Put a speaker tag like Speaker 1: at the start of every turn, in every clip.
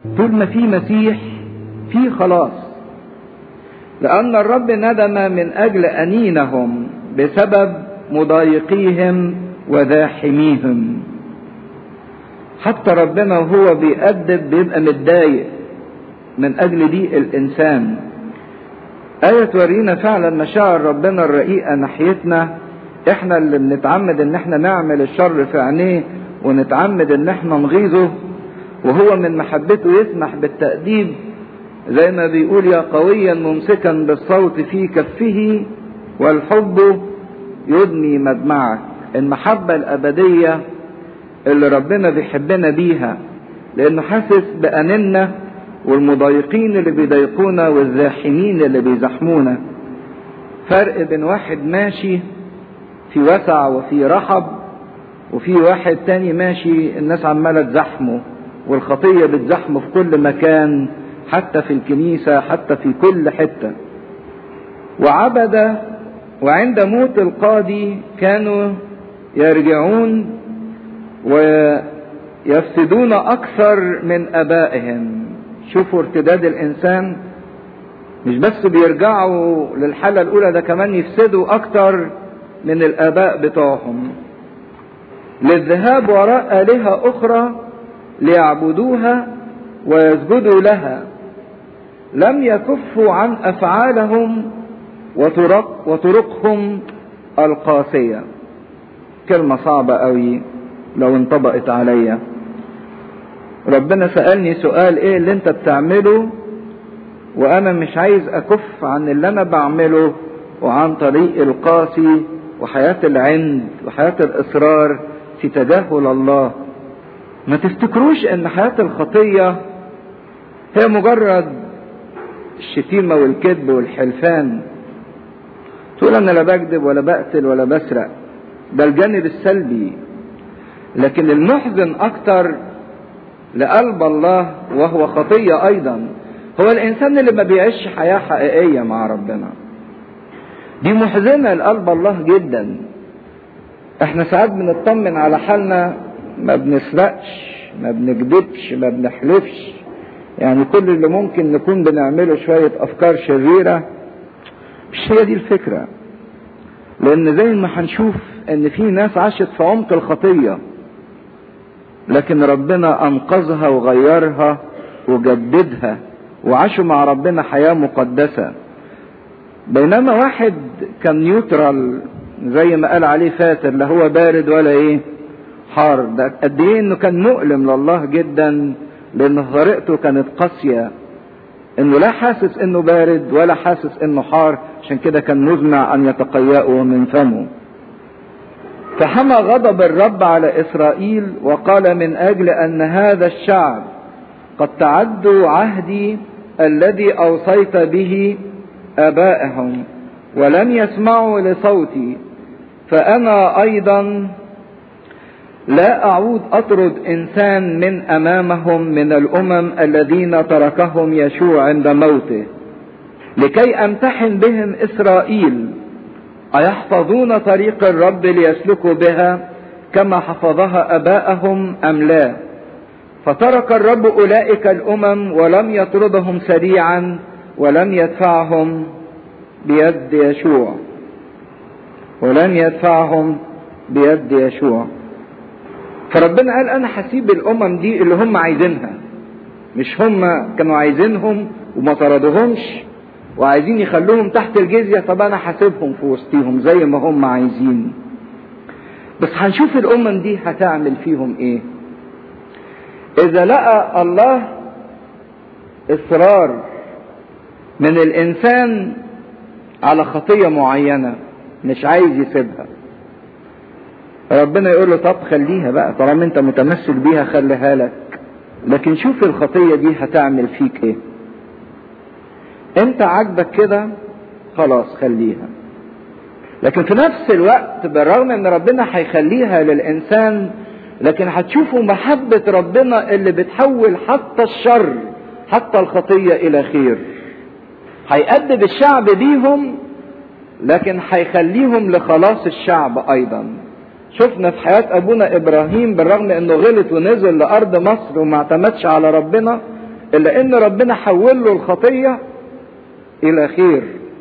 Speaker 1: طول ما في مسيح في خلاص لأن الرب ندم من أجل أنينهم بسبب مضايقيهم وزاحميهم حتى ربنا وهو بيأدب بيبقى متضايق من أجل دي الإنسان آية تورينا فعلا مشاعر ربنا الرقيقة ناحيتنا احنا اللي بنتعمد ان احنا نعمل الشر في عينيه ونتعمد ان احنا نغيظه وهو من محبته يسمح بالتأديب زي ما بيقول يا قويا ممسكا بالصوت في كفه والحب يدني مدمعك المحبة الأبدية اللي ربنا بيحبنا بيها لأنه حاسس بأننا والمضايقين اللي بيضايقونا والزاحمين اللي بيزحمونا فرق بين واحد ماشي في وسع وفي رحب وفي واحد تاني ماشي الناس عمالة تزحمه والخطية بتزحمه في كل مكان حتى في الكنيسة حتى في كل حتة وعبد وعند موت القاضي كانوا يرجعون ويفسدون أكثر من أبائهم شوفوا ارتداد الإنسان مش بس بيرجعوا للحالة الأولى ده كمان يفسدوا أكثر من الآباء بتوعهم للذهاب وراء آلهة أخرى ليعبدوها ويسجدوا لها لم يكفوا عن أفعالهم وطرق وطرقهم القاسية كلمة صعبة قوي لو انطبقت عليا ربنا سألني سؤال ايه اللي انت بتعمله وانا مش عايز اكف عن اللي انا بعمله وعن طريق القاسي وحياة العند وحياة الاصرار في تجاهل الله ما تفتكروش ان حياة الخطية هي مجرد الشتيمة والكذب والحلفان تقول انا لا بكذب ولا بقتل ولا بسرق ده الجانب السلبي لكن المحزن اكتر لقلب الله وهو خطية ايضا هو الانسان اللي ما بيعيش حياة حقيقية مع ربنا دي محزنة لقلب الله جدا احنا ساعات بنطمن على حالنا ما بنسرقش ما بنكذبش ما بنحلفش يعني كل اللي ممكن نكون بنعمله شوية افكار شريرة مش هي دي الفكرة لان زي ما هنشوف ان في ناس عاشت في عمق الخطية لكن ربنا انقذها وغيرها وجددها وعاشوا مع ربنا حياة مقدسة بينما واحد كان نيوترال زي ما قال عليه فاتر لا هو بارد ولا ايه حار ده قد ايه انه كان مؤلم لله جدا لان طريقته كانت قاسية انه لا حاسس انه بارد ولا حاسس انه حار عشان كده كان مزمع ان يتقيأه من فمه فحمى غضب الرب على اسرائيل وقال من اجل ان هذا الشعب قد تعدوا عهدي الذي اوصيت به ابائهم ولم يسمعوا لصوتي فانا ايضا لا اعود اطرد انسان من امامهم من الامم الذين تركهم يشوع عند موته لكي امتحن بهم اسرائيل ايحفظون طريق الرب ليسلكوا بها كما حفظها اباءهم ام لا فترك الرب اولئك الامم ولم يطردهم سريعا ولم يدفعهم بيد يشوع ولم يدفعهم بيد يشوع فربنا قال انا هسيب الامم دي اللي هم عايزينها مش هم كانوا عايزينهم وما طردوهمش وعايزين يخلوهم تحت الجزية طب انا هسيبهم في وسطيهم زي ما هم عايزين بس هنشوف الامم دي هتعمل فيهم ايه اذا لقى الله اصرار من الانسان على خطية معينة مش عايز يسيبها ربنا يقول له طب خليها بقى طالما انت متمسك بيها خليها لك لكن شوف الخطية دي هتعمل فيك ايه انت عاجبك كده خلاص خليها لكن في نفس الوقت بالرغم ان ربنا هيخليها للانسان لكن هتشوفوا محبة ربنا اللي بتحول حتى الشر حتى الخطية الى خير هيأدب الشعب بيهم لكن هيخليهم لخلاص الشعب ايضا شفنا في حياة ابونا ابراهيم بالرغم انه غلط ونزل لارض مصر وما اعتمدش على ربنا الا ان ربنا حول له الخطية الى خير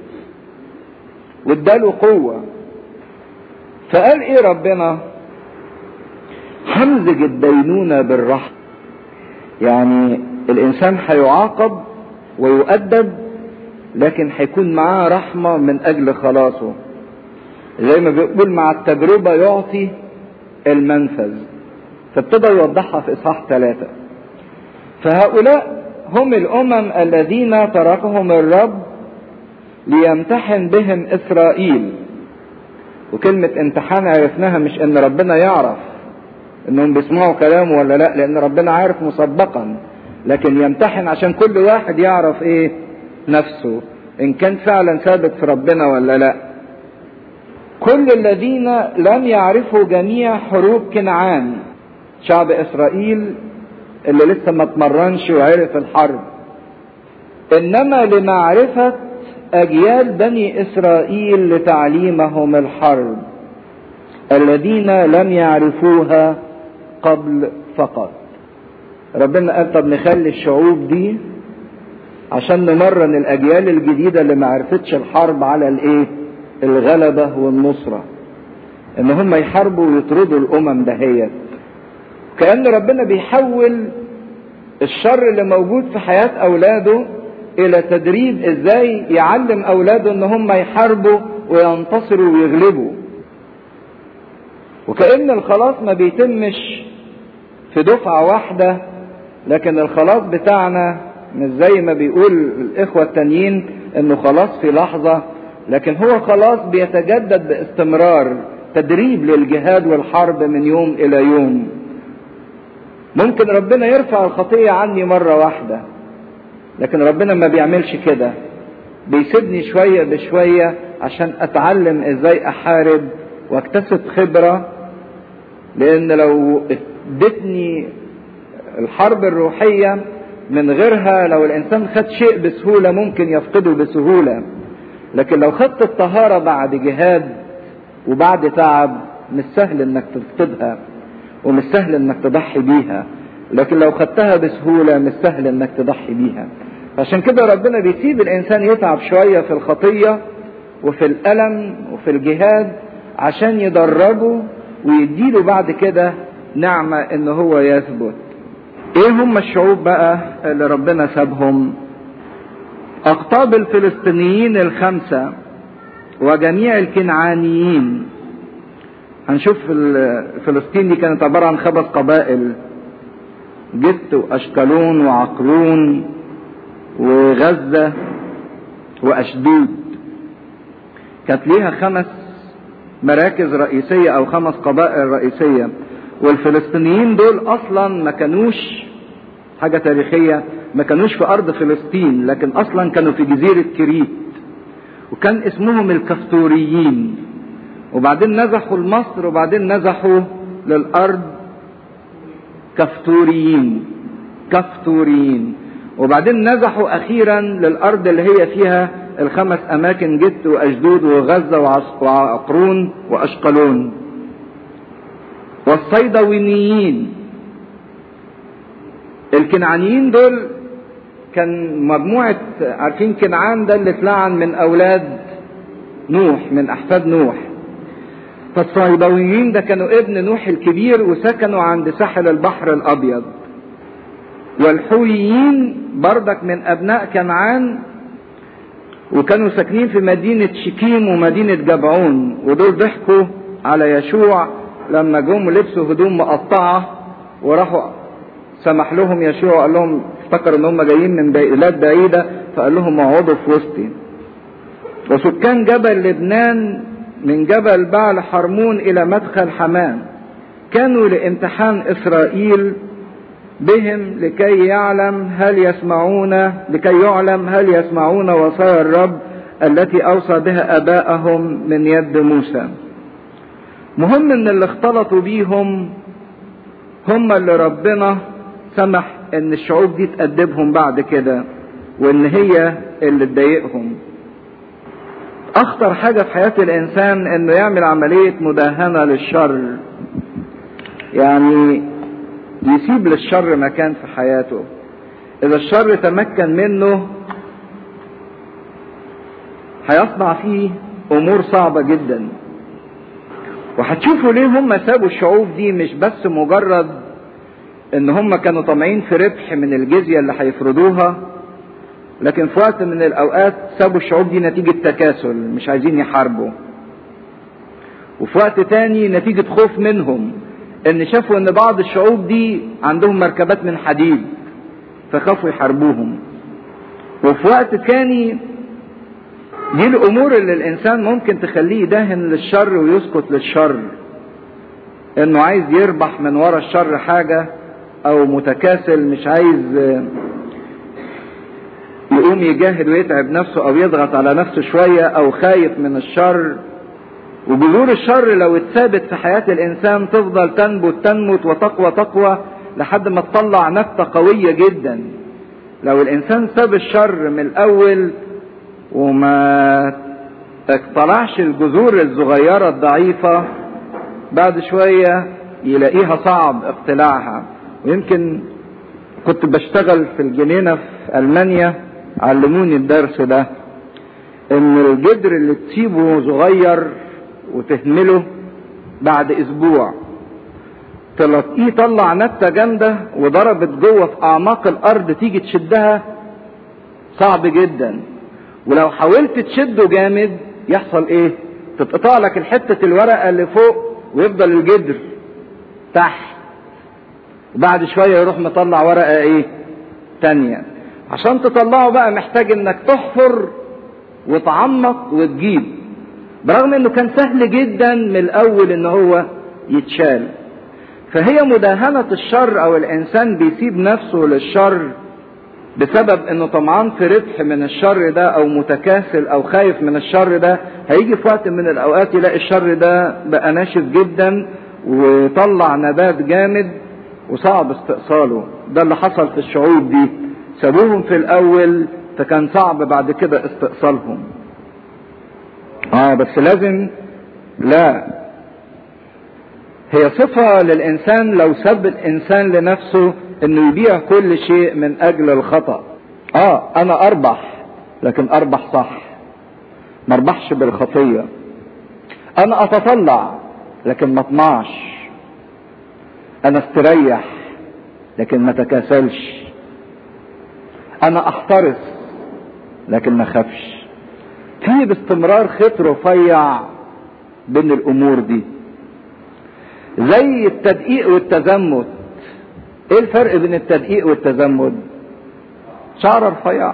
Speaker 1: واداله قوة فقال ايه ربنا همزج الدينونة بالرحمة يعني الانسان هيعاقب ويؤدب لكن هيكون معاه رحمة من اجل خلاصه زي ما بيقول مع التجربة يعطي المنفذ فابتدى يوضحها في اصحاح ثلاثة فهؤلاء هم الامم الذين تركهم الرب ليمتحن بهم اسرائيل وكلمة امتحان عرفناها مش ان ربنا يعرف انهم بيسمعوا كلامه ولا لا لان ربنا عارف مسبقا لكن يمتحن عشان كل واحد يعرف ايه نفسه ان كان فعلا ثابت في ربنا ولا لا كل الذين لم يعرفوا جميع حروب كنعان شعب اسرائيل اللي لسه ما اتمرنش وعرف الحرب انما لمعرفة اجيال بني اسرائيل لتعليمهم الحرب الذين لم يعرفوها قبل فقط ربنا قال طب نخلي الشعوب دي عشان نمرن الاجيال الجديده اللي ما عرفتش الحرب على الايه الغلبه والنصره ان هم يحاربوا ويطردوا الامم دهيت كان ربنا بيحول الشر اللي موجود في حياه اولاده الى تدريب ازاي يعلم اولاده ان هم يحاربوا وينتصروا ويغلبوا وكأن الخلاص ما بيتمش في دفعة واحدة لكن الخلاص بتاعنا مش زي ما بيقول الإخوة التانيين إنه خلاص في لحظة لكن هو خلاص بيتجدد باستمرار تدريب للجهاد والحرب من يوم إلى يوم ممكن ربنا يرفع الخطية عني مرة واحدة لكن ربنا ما بيعملش كده بيسيبني شوية بشوية عشان أتعلم إزاي أحارب واكتسب خبرة لأن لو ادتني الحرب الروحية من غيرها لو الإنسان خد شيء بسهولة ممكن يفقده بسهولة لكن لو خدت الطهارة بعد جهاد وبعد تعب مش سهل انك تفقدها ومش سهل انك تضحي بيها لكن لو خدتها بسهولة مش سهل انك تضحي بيها عشان كده ربنا بيسيب الانسان يتعب شوية في الخطية وفي الألم وفي الجهاد عشان يدربه ويديله بعد كده نعمة ان هو يثبت ايه هم الشعوب بقى اللي ربنا سابهم اقطاب الفلسطينيين الخمسة وجميع الكنعانيين هنشوف فلسطين دي كانت عبارة عن خمس قبائل جت واشكالون وعقرون وغزة واشدود كانت ليها خمس مراكز رئيسية او خمس قبائل رئيسية والفلسطينيين دول اصلا ما كانوش حاجة تاريخية ما كانوش في ارض فلسطين لكن اصلا كانوا في جزيرة كريت وكان اسمهم الكفتوريين وبعدين نزحوا لمصر وبعدين نزحوا للارض كفتوريين كفتوريين وبعدين نزحوا اخيرا للارض اللي هي فيها الخمس اماكن جت واشدود وغزه وعقرون واشقلون والصيدوينيين الكنعانيين دول كان مجموعة عارفين كنعان ده اللي اتلعن من أولاد نوح من أحفاد نوح فالصيدويين ده كانوا ابن نوح الكبير وسكنوا عند ساحل البحر الأبيض والحويين بردك من أبناء كنعان وكانوا ساكنين في مدينة شكيم ومدينة جبعون ودول ضحكوا على يشوع لما جم لبسوا هدوم مقطعة وراحوا سمح لهم يشوع قال لهم افتكروا ان هم جايين من بلاد بعيدة فقال لهم اقعدوا في وسطي وسكان جبل لبنان من جبل بعل حرمون الى مدخل حمام كانوا لامتحان اسرائيل بهم لكي يعلم هل يسمعون لكي يعلم هل يسمعون وصايا الرب التي اوصى بها اباءهم من يد موسى مهم ان اللي اختلطوا بيهم هم اللي ربنا سمح ان الشعوب دي تأدبهم بعد كده وان هي اللي تضايقهم اخطر حاجة في حياة الانسان انه يعمل عملية مداهنة للشر يعني يسيب للشر مكان في حياته اذا الشر تمكن منه هيصنع فيه امور صعبة جدا وهتشوفوا ليه هم سابوا الشعوب دي مش بس مجرد ان هم كانوا طامعين في ربح من الجزية اللي هيفرضوها لكن في وقت من الاوقات سابوا الشعوب دي نتيجة تكاسل مش عايزين يحاربوا وفي وقت تاني نتيجة خوف منهم ان شافوا ان بعض الشعوب دي عندهم مركبات من حديد فخافوا يحاربوهم وفي وقت تاني دي الامور اللي الانسان ممكن تخليه يدهن للشر ويسكت للشر انه عايز يربح من ورا الشر حاجة او متكاسل مش عايز يقوم يجاهد ويتعب نفسه او يضغط على نفسه شوية او خايف من الشر وجذور الشر لو اتثابت في حياة الانسان تفضل تنبت تنمت وتقوى تقوى لحد ما تطلع نبتة قوية جدا لو الانسان ساب الشر من الاول وما اقتلعش الجذور الصغيرة الضعيفة بعد شوية يلاقيها صعب اقتلاعها ويمكن كنت بشتغل في الجنينة في ألمانيا علموني الدرس ده ان الجدر اللي تسيبه صغير وتهمله بعد اسبوع تلاقيه طلع نبتة جامدة وضربت جوه في اعماق الارض تيجي تشدها صعب جدا ولو حاولت تشده جامد يحصل ايه تتقطع لك الحتة الورقة اللي فوق ويفضل الجدر تحت بعد شوية يروح مطلع ورقة ايه تانية عشان تطلعه بقى محتاج انك تحفر وتعمق وتجيب برغم انه كان سهل جدا من الاول ان هو يتشال فهي مداهنة الشر او الانسان بيسيب نفسه للشر بسبب انه طمعان في ربح من الشر ده او متكاسل او خايف من الشر ده هيجي في وقت من الاوقات يلاقي الشر ده بقى ناشف جدا وطلع نبات جامد وصعب استئصاله ده اللي حصل في الشعوب دي سابوهم في الاول فكان صعب بعد كده استئصالهم اه بس لازم لا هي صفة للإنسان لو سب الإنسان لنفسه إنه يبيع كل شيء من أجل الخطأ. آه أنا أربح لكن أربح صح. ما أربحش بالخطية. أنا أتطلع لكن ما أطمعش. أنا استريح لكن ما تكاسلش. أنا أحترس لكن ما أخافش. في باستمرار خيط رفيع بين الأمور دي. زي التدقيق والتزمت ايه الفرق بين التدقيق والتزمت شعر رفيع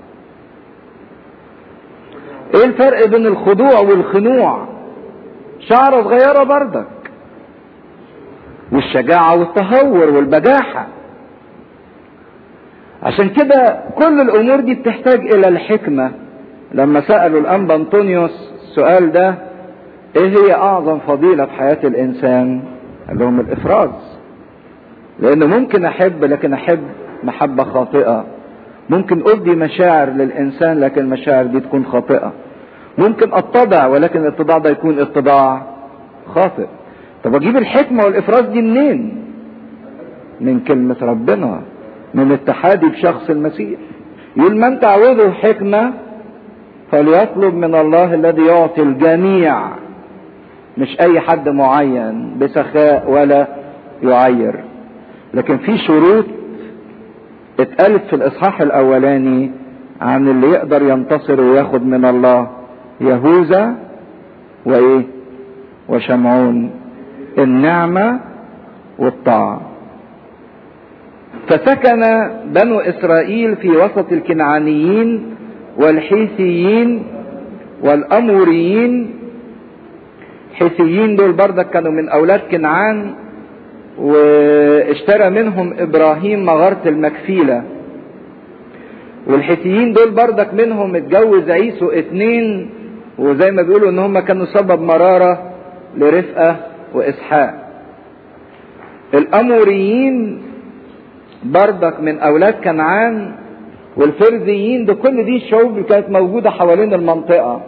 Speaker 1: ايه الفرق بين الخضوع والخنوع شعر صغيرة بردك والشجاعة والتهور والبجاحة عشان كده كل الامور دي بتحتاج الى الحكمة لما سألوا الانبا انطونيوس السؤال ده ايه هي اعظم فضيلة في حياة الانسان قال لهم الافراز لان ممكن احب لكن احب محبة خاطئة ممكن ادي مشاعر للانسان لكن المشاعر دي تكون خاطئة ممكن اتضع ولكن الاتضاع ده يكون اتضاع خاطئ طب اجيب الحكمة والافراز دي منين من كلمة ربنا من اتحادي بشخص المسيح يقول من تعوذه حكمة فليطلب من الله الذي يعطي الجميع مش اي حد معين بسخاء ولا يعير لكن في شروط اتقالت في الاصحاح الاولاني عن اللي يقدر ينتصر وياخد من الله يهوذا وايه وشمعون النعمة والطاعة فسكن بنو اسرائيل في وسط الكنعانيين والحيثيين والاموريين الحيثيين دول بردك كانوا من اولاد كنعان واشترى منهم ابراهيم مغارة المكفيلة والحيثيين دول بردك منهم اتجوز عيسو اتنين وزي ما بيقولوا ان هم كانوا سبب مرارة لرفقة واسحاق الاموريين بردك من اولاد كنعان والفرزيين ده كل دي الشعوب اللي كانت موجودة حوالين المنطقة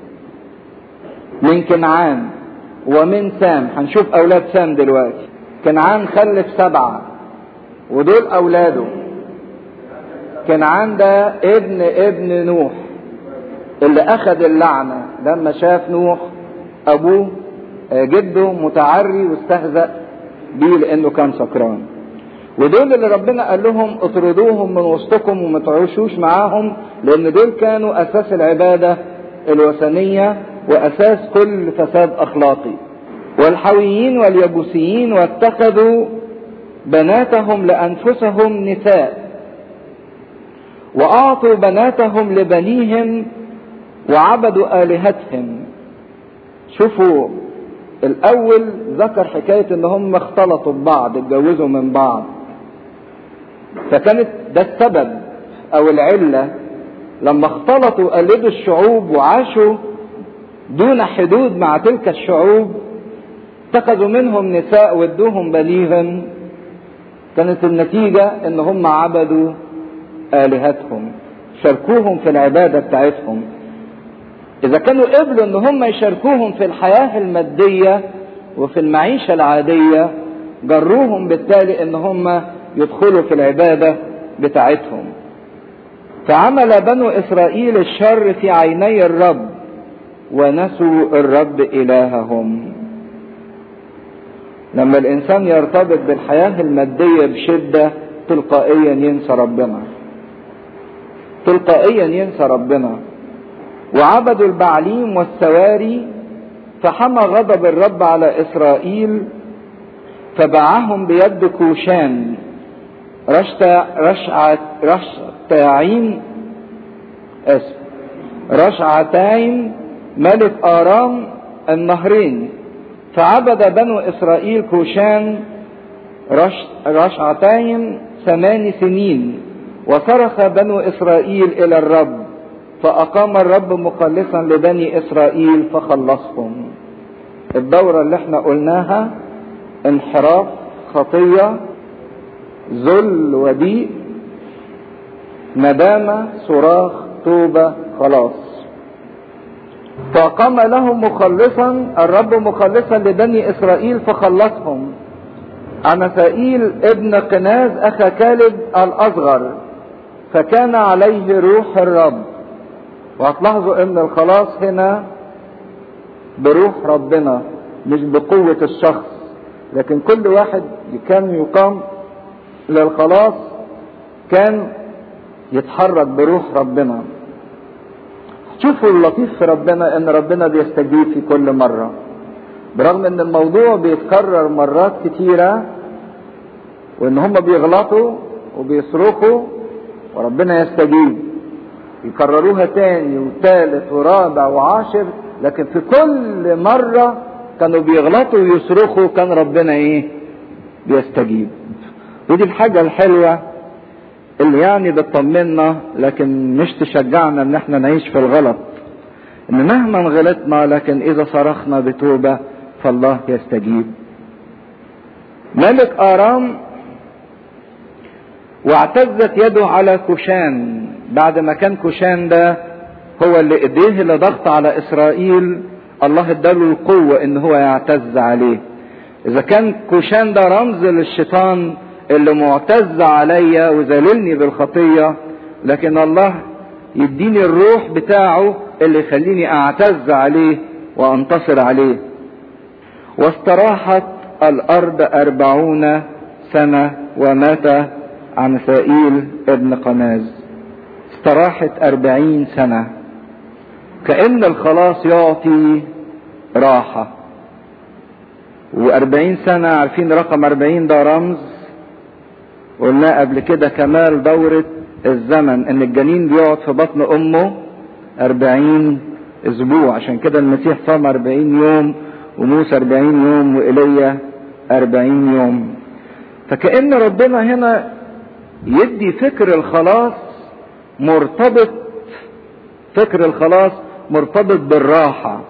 Speaker 1: من كنعان ومن سام هنشوف اولاد سام دلوقتي كنعان خلف سبعة ودول اولاده كنعان ده ابن ابن نوح اللي اخذ اللعنة لما شاف نوح ابوه جده متعري واستهزأ بيه لانه كان سكران ودول اللي ربنا قال لهم اطردوهم من وسطكم وما تعيشوش معاهم لان دول كانوا اساس العبادة الوثنية واساس كل فساد اخلاقي والحويين واليبوسيين واتخذوا بناتهم لانفسهم نساء واعطوا بناتهم لبنيهم وعبدوا الهتهم شوفوا الاول ذكر حكاية ان هم اختلطوا ببعض اتجوزوا من بعض فكانت ده السبب او العلة لما اختلطوا قلدوا الشعوب وعاشوا دون حدود مع تلك الشعوب اتخذوا منهم نساء وادوهم بنيهم كانت النتيجة ان هم عبدوا الهتهم شاركوهم في العبادة بتاعتهم اذا كانوا قبلوا ان هم يشاركوهم في الحياة المادية وفي المعيشة العادية جروهم بالتالي ان هم يدخلوا في العبادة بتاعتهم فعمل بنو اسرائيل الشر في عيني الرب ونسوا الرب الههم لما الانسان يرتبط بالحياة المادية بشدة تلقائيا ينسى ربنا تلقائيا ينسى ربنا وعبدوا البعليم والسواري فحمى غضب الرب على اسرائيل فباعهم بيد كوشان رشتا رشعة رشتاعين اسم رشعتين ملك آرام النهرين فعبد بنو إسرائيل كوشان رش رشعتين ثمان سنين وصرخ بنو إسرائيل إلى الرب فأقام الرب مخلصا لبني إسرائيل فخلصهم الدورة اللي احنا قلناها انحراف خطية ذل وضيق ندامة صراخ توبة خلاص فقام لهم مخلصا الرب مخلصا لبني اسرائيل فخلصهم عمسائيل ابن قناز اخا كالب الاصغر فكان عليه روح الرب وهتلاحظوا ان الخلاص هنا بروح ربنا مش بقوة الشخص لكن كل واحد كان يقام للخلاص كان يتحرك بروح ربنا شوفوا اللطيف في ربنا ان ربنا بيستجيب في كل مرة برغم ان الموضوع بيتكرر مرات كتيرة وان هم بيغلطوا وبيصرخوا وربنا يستجيب يكرروها تاني وثالث ورابع وعاشر لكن في كل مرة كانوا بيغلطوا ويصرخوا كان ربنا ايه بيستجيب ودي الحاجة الحلوة اللي يعني بتطمنا لكن مش تشجعنا ان احنا نعيش في الغلط ان مهما غلطنا لكن اذا صرخنا بتوبة فالله يستجيب ملك ارام واعتزت يده على كوشان بعد ما كان كوشان ده هو اللي ايديه اللي ضغط على اسرائيل الله اداله القوة ان هو يعتز عليه اذا كان كوشان ده رمز للشيطان اللي معتز عليا وذللني بالخطية لكن الله يديني الروح بتاعه اللي يخليني اعتز عليه وانتصر عليه واستراحت الارض اربعون سنة ومات عمسائيل ابن قناز استراحت اربعين سنة كأن الخلاص يعطي راحة واربعين سنة عارفين رقم اربعين ده رمز قلنا قبل كده كمال دورة الزمن ان الجنين بيقعد في بطن امه اربعين اسبوع عشان كده المسيح صام اربعين يوم وموسى اربعين يوم وإيليا اربعين يوم فكأن ربنا هنا يدي فكر الخلاص مرتبط فكر الخلاص مرتبط بالراحة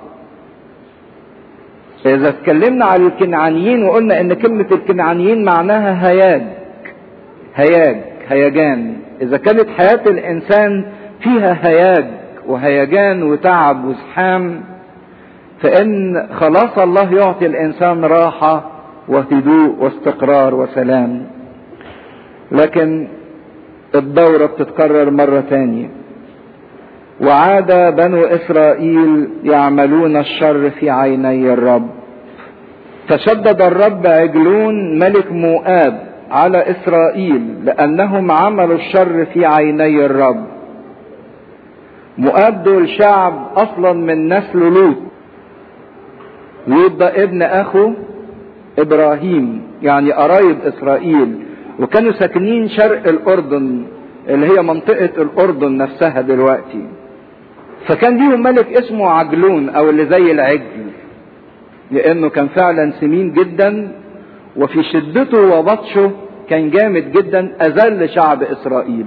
Speaker 1: إذا اتكلمنا عن الكنعانيين وقلنا إن كلمة الكنعانيين معناها هياج هياج هيجان إذا كانت حياة الإنسان فيها هياج وهيجان وتعب وزحام فإن خلاص الله يعطي الإنسان راحة وهدوء واستقرار وسلام لكن الدورة بتتكرر مرة تانية وعاد بنو إسرائيل يعملون الشر في عيني الرب فشدد الرب عجلون ملك موآب على إسرائيل لأنهم عملوا الشر في عيني الرب مؤاب دول شعب أصلا من نسل لوط لوط ده ابن أخو إبراهيم يعني قرايب إسرائيل وكانوا ساكنين شرق الأردن اللي هي منطقة الأردن نفسها دلوقتي فكان ليهم ملك اسمه عجلون أو اللي زي العجل لأنه كان فعلا سمين جدا وفي شدته وبطشه كان جامد جدا أذل شعب إسرائيل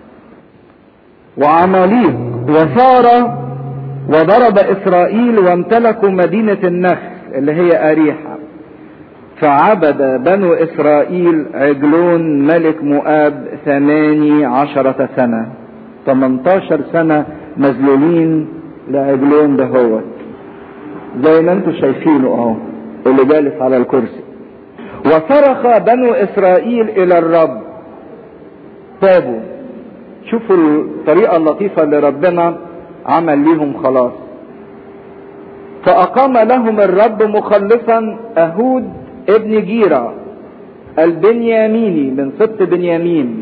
Speaker 1: وعماليق وثار وضرب إسرائيل وامتلكوا مدينة النخل اللي هي أريحة فعبد بنو إسرائيل عجلون ملك مؤاب ثماني عشرة سنة 18 سنة مذلولين لعجلون دهوت زي ما انتم شايفينه اهو اللي جالس على الكرسي وصرخ بنو اسرائيل الى الرب تابوا شوفوا الطريقة اللطيفة اللي ربنا عمل ليهم خلاص فأقام لهم الرب مخلصا أهود ابن جيرة البنياميني من سبط بنيامين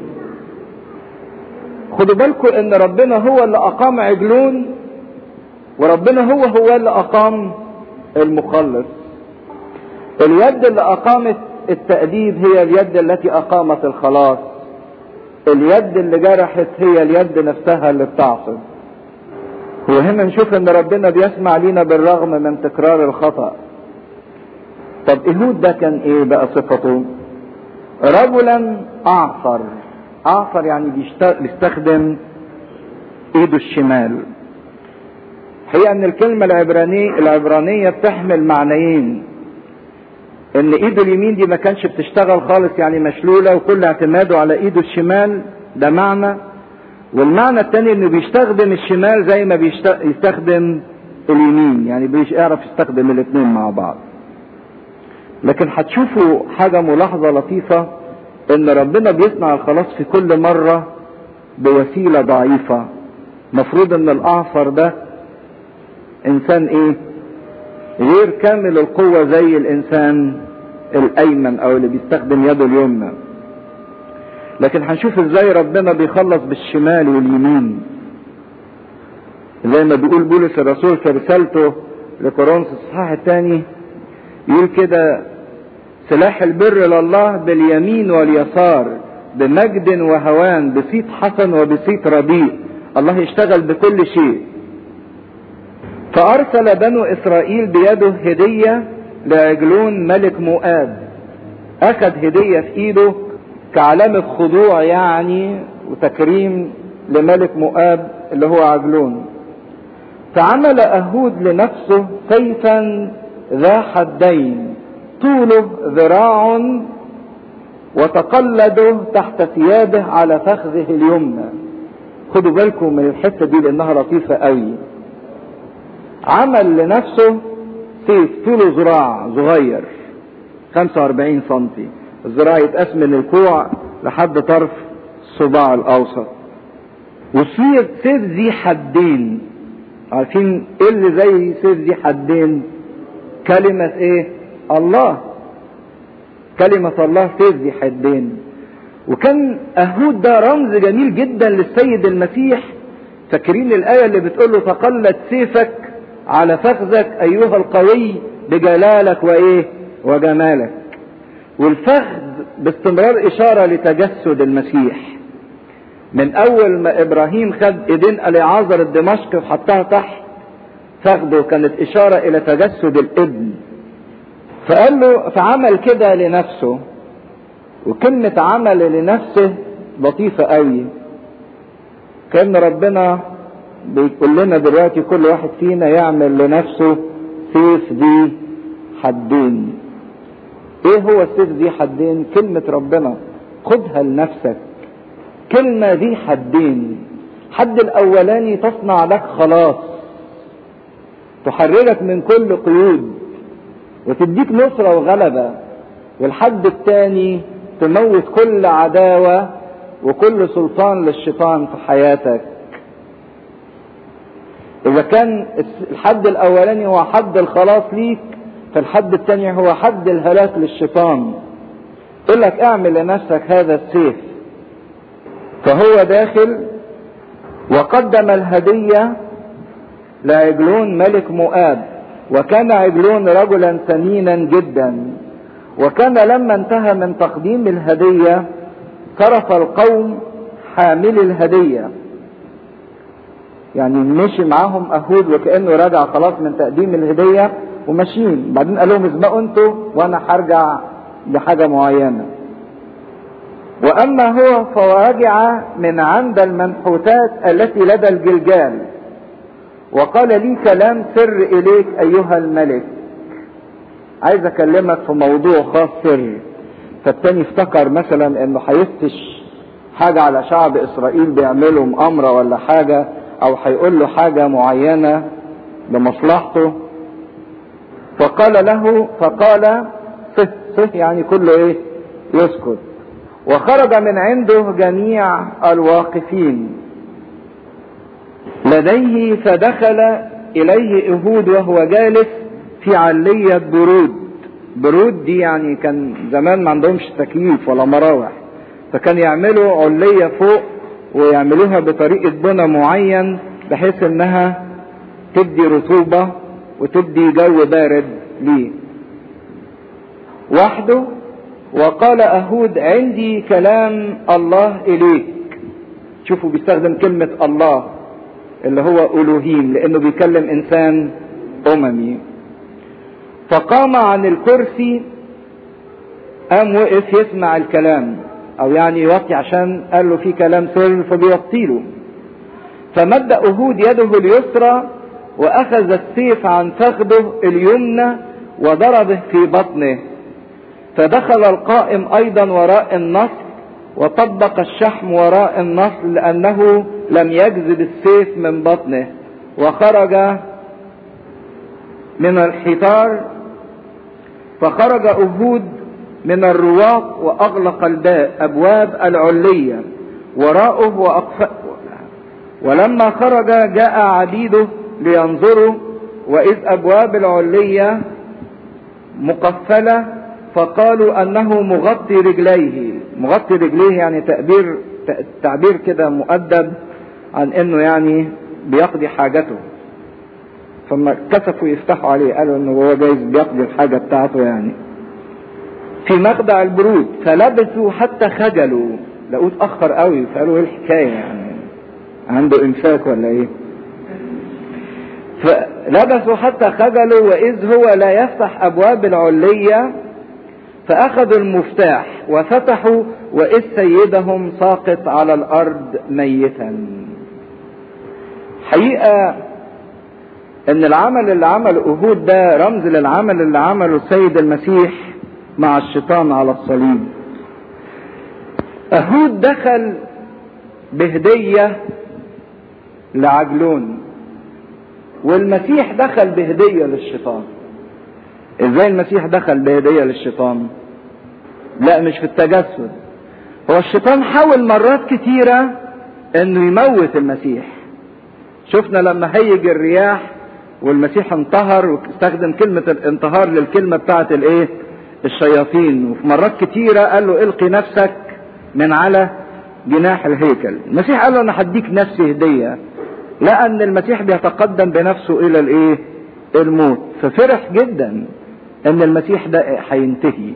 Speaker 1: خدوا بالكم ان ربنا هو اللي اقام عجلون وربنا هو هو اللي اقام المخلص اليد اللي اقامت التأديب هي اليد التي اقامت الخلاص اليد اللي جرحت هي اليد نفسها اللي بتعصب وهنا نشوف ان ربنا بيسمع لينا بالرغم من تكرار الخطأ طب ايهود ده كان ايه بقى صفته رجلا اعصر اعصر يعني بيستخدم ايده الشمال هي ان الكلمة العبرانية العبرانية بتحمل معنيين ان ايده اليمين دي ما كانش بتشتغل خالص يعني مشلولة وكل اعتماده على ايده الشمال ده معنى والمعنى التاني انه بيستخدم الشمال زي ما بيستخدم اليمين يعني بيعرف يستخدم الاثنين مع بعض لكن هتشوفوا حاجة ملاحظة لطيفة ان ربنا بيصنع الخلاص في كل مرة بوسيلة ضعيفة مفروض ان الاعصر ده انسان ايه غير كامل القوة زي الانسان الايمن او اللي بيستخدم يده اليمنى لكن هنشوف ازاي ربنا بيخلص بالشمال واليمين زي ما بيقول بولس الرسول في رسالته لكورنثوس الصحاح الثاني يقول كده سلاح البر لله باليمين واليسار بمجد وهوان بصيت حسن وبصيت رديء الله يشتغل بكل شيء فأرسل بنو إسرائيل بيده هدية لعجلون ملك مؤاب أخذ هدية في إيده كعلامة خضوع يعني وتكريم لملك مؤاب اللي هو عجلون فعمل أهود لنفسه سيفا ذا حدين طوله ذراع وتقلده تحت ثيابه على فخذه اليمنى خدوا بالكم من الحتة دي لانها لطيفة قوي عمل لنفسه سيف طوله ذراع صغير 45 سنتي الذراع يتقاس من الكوع لحد طرف الصباع الاوسط وسيف سيف ذي حدين عارفين ايه اللي زي سيف ذي حدين كلمة ايه الله كلمة الله سيف ذي حدين وكان أهود ده رمز جميل جدا للسيد المسيح فاكرين الآية اللي بتقول له تقلت سيفك على فخذك أيها القوي بجلالك وإيه وجمالك والفخذ باستمرار إشارة لتجسد المسيح من أول ما إبراهيم خد إيدين أليعازر الدمشق وحطها تحت فخذه كانت إشارة إلى تجسد الابن فقال له فعمل كده لنفسه وكلمة عمل لنفسه لطيفة قوي كان ربنا بيقول لنا دلوقتي كل واحد فينا يعمل لنفسه سيف ذي حدين ايه هو السيف ذي حدين كلمة ربنا خدها لنفسك كلمة ذي حدين حد الاولاني تصنع لك خلاص تحررك من كل قيود وتديك نصرة وغلبة والحد الثاني تموت كل عداوة وكل سلطان للشيطان في حياتك اذا كان الحد الاولاني هو حد الخلاص ليك فالحد الثاني هو حد الهلاك للشيطان يقول لك اعمل لنفسك هذا السيف فهو داخل وقدم الهدية لعجلون ملك مؤاب وكان عجلون رجلا ثمينا جدا وكان لما انتهى من تقديم الهدية صرف القوم حامل الهدية يعني مشي معاهم أهود وكأنه رجع خلاص من تقديم الهدية وماشيين بعدين قال لهم اسبقوا انتوا وانا هرجع لحاجة معينة واما هو فرجع من عند المنحوتات التي لدى الجلجال وقال لي كلام سر اليك ايها الملك عايز اكلمك في موضوع خاص سر فالتاني افتكر مثلا انه هيفتش حاجة على شعب اسرائيل بيعملوا مؤامرة ولا حاجة او هيقول له حاجة معينة لمصلحته فقال له فقال صه صه يعني كله ايه يسكت وخرج من عنده جميع الواقفين لديه فدخل اليه اهود وهو جالس في علية برود برود دي يعني كان زمان ما عندهمش تكييف ولا مراوح فكان يعملوا علية فوق ويعملوها بطريقة بنى معين بحيث انها تدي رطوبة وتدي جو بارد ليه وحده وقال أهود عندي كلام الله إليك شوفوا بيستخدم كلمة الله اللي هو ألوهيم لأنه بيكلم إنسان أممي فقام عن الكرسي قام وقف يسمع الكلام أو يعني يوطي عشان قال له في كلام سر فبيوطي له فمد أهود يده اليسرى وأخذ السيف عن فخذه اليمنى وضربه في بطنه فدخل القائم ايضا وراء النصر وطبق الشحم وراء النصر لانه لم يجذب السيف من بطنه وخرج من الحيطار فخرج اهود من الرواق واغلق الباب ابواب العلية وراءه وأقف... ولما خرج جاء عبيده لينظروا واذ ابواب العلية مقفلة فقالوا انه مغطي رجليه مغطي رجليه يعني تعبير تعبير كده مؤدب عن انه يعني بيقضي حاجته فما كسفوا يفتحوا عليه قالوا انه هو جايز بيقضي الحاجة بتاعته يعني في مخدع البرود فلبثوا حتى خجلوا لقوه اتأخر قوي فقالوا ايه الحكاية يعني عنده امساك ولا ايه فلبثوا حتى خجلوا واذ هو لا يفتح ابواب العليه فأخذوا المفتاح وفتحوا وإذ سيدهم ساقط على الأرض ميتا حقيقة إن العمل اللي عمله أهود ده رمز للعمل اللي عمله السيد المسيح مع الشيطان على الصليب أهود دخل بهدية لعجلون والمسيح دخل بهدية للشيطان ازاي المسيح دخل بهدية للشيطان لا مش في التجسد هو الشيطان حاول مرات كتيرة انه يموت المسيح شفنا لما هيج الرياح والمسيح انتهر واستخدم كلمة الانتهار للكلمة بتاعت الايه الشياطين وفي مرات كتيرة قال له القي نفسك من على جناح الهيكل المسيح قال له انا هديك نفسي هدية لقى ان المسيح بيتقدم بنفسه الى الايه الموت ففرح جدا ان المسيح ده هينتهي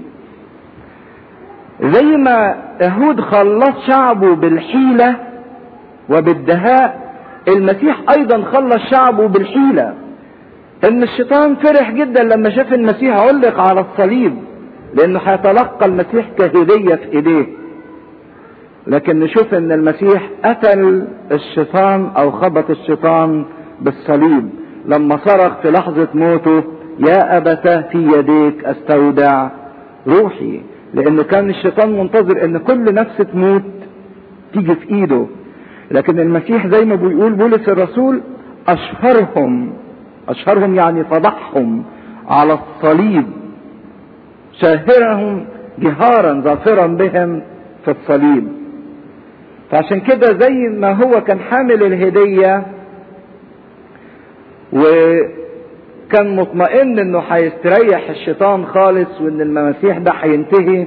Speaker 1: زي ما يهود خلص شعبه بالحيلة وبالدهاء المسيح ايضا خلص شعبه بالحيلة ان الشيطان فرح جدا لما شاف المسيح علق على الصليب لانه هيتلقى المسيح كهدية في ايديه لكن نشوف ان المسيح قتل الشيطان او خبط الشيطان بالصليب لما صرخ في لحظة موته يا أبتاه في يديك أستودع روحي لأنه كان الشيطان منتظر أن كل نفس تموت تيجي في إيده لكن المسيح زي ما بيقول بولس الرسول أشهرهم أشهرهم يعني فضحهم على الصليب شاهرهم جهارا ظافرا بهم في الصليب فعشان كده زي ما هو كان حامل الهدية وكان مطمئن انه هيستريح الشيطان خالص وان المسيح ده هينتهي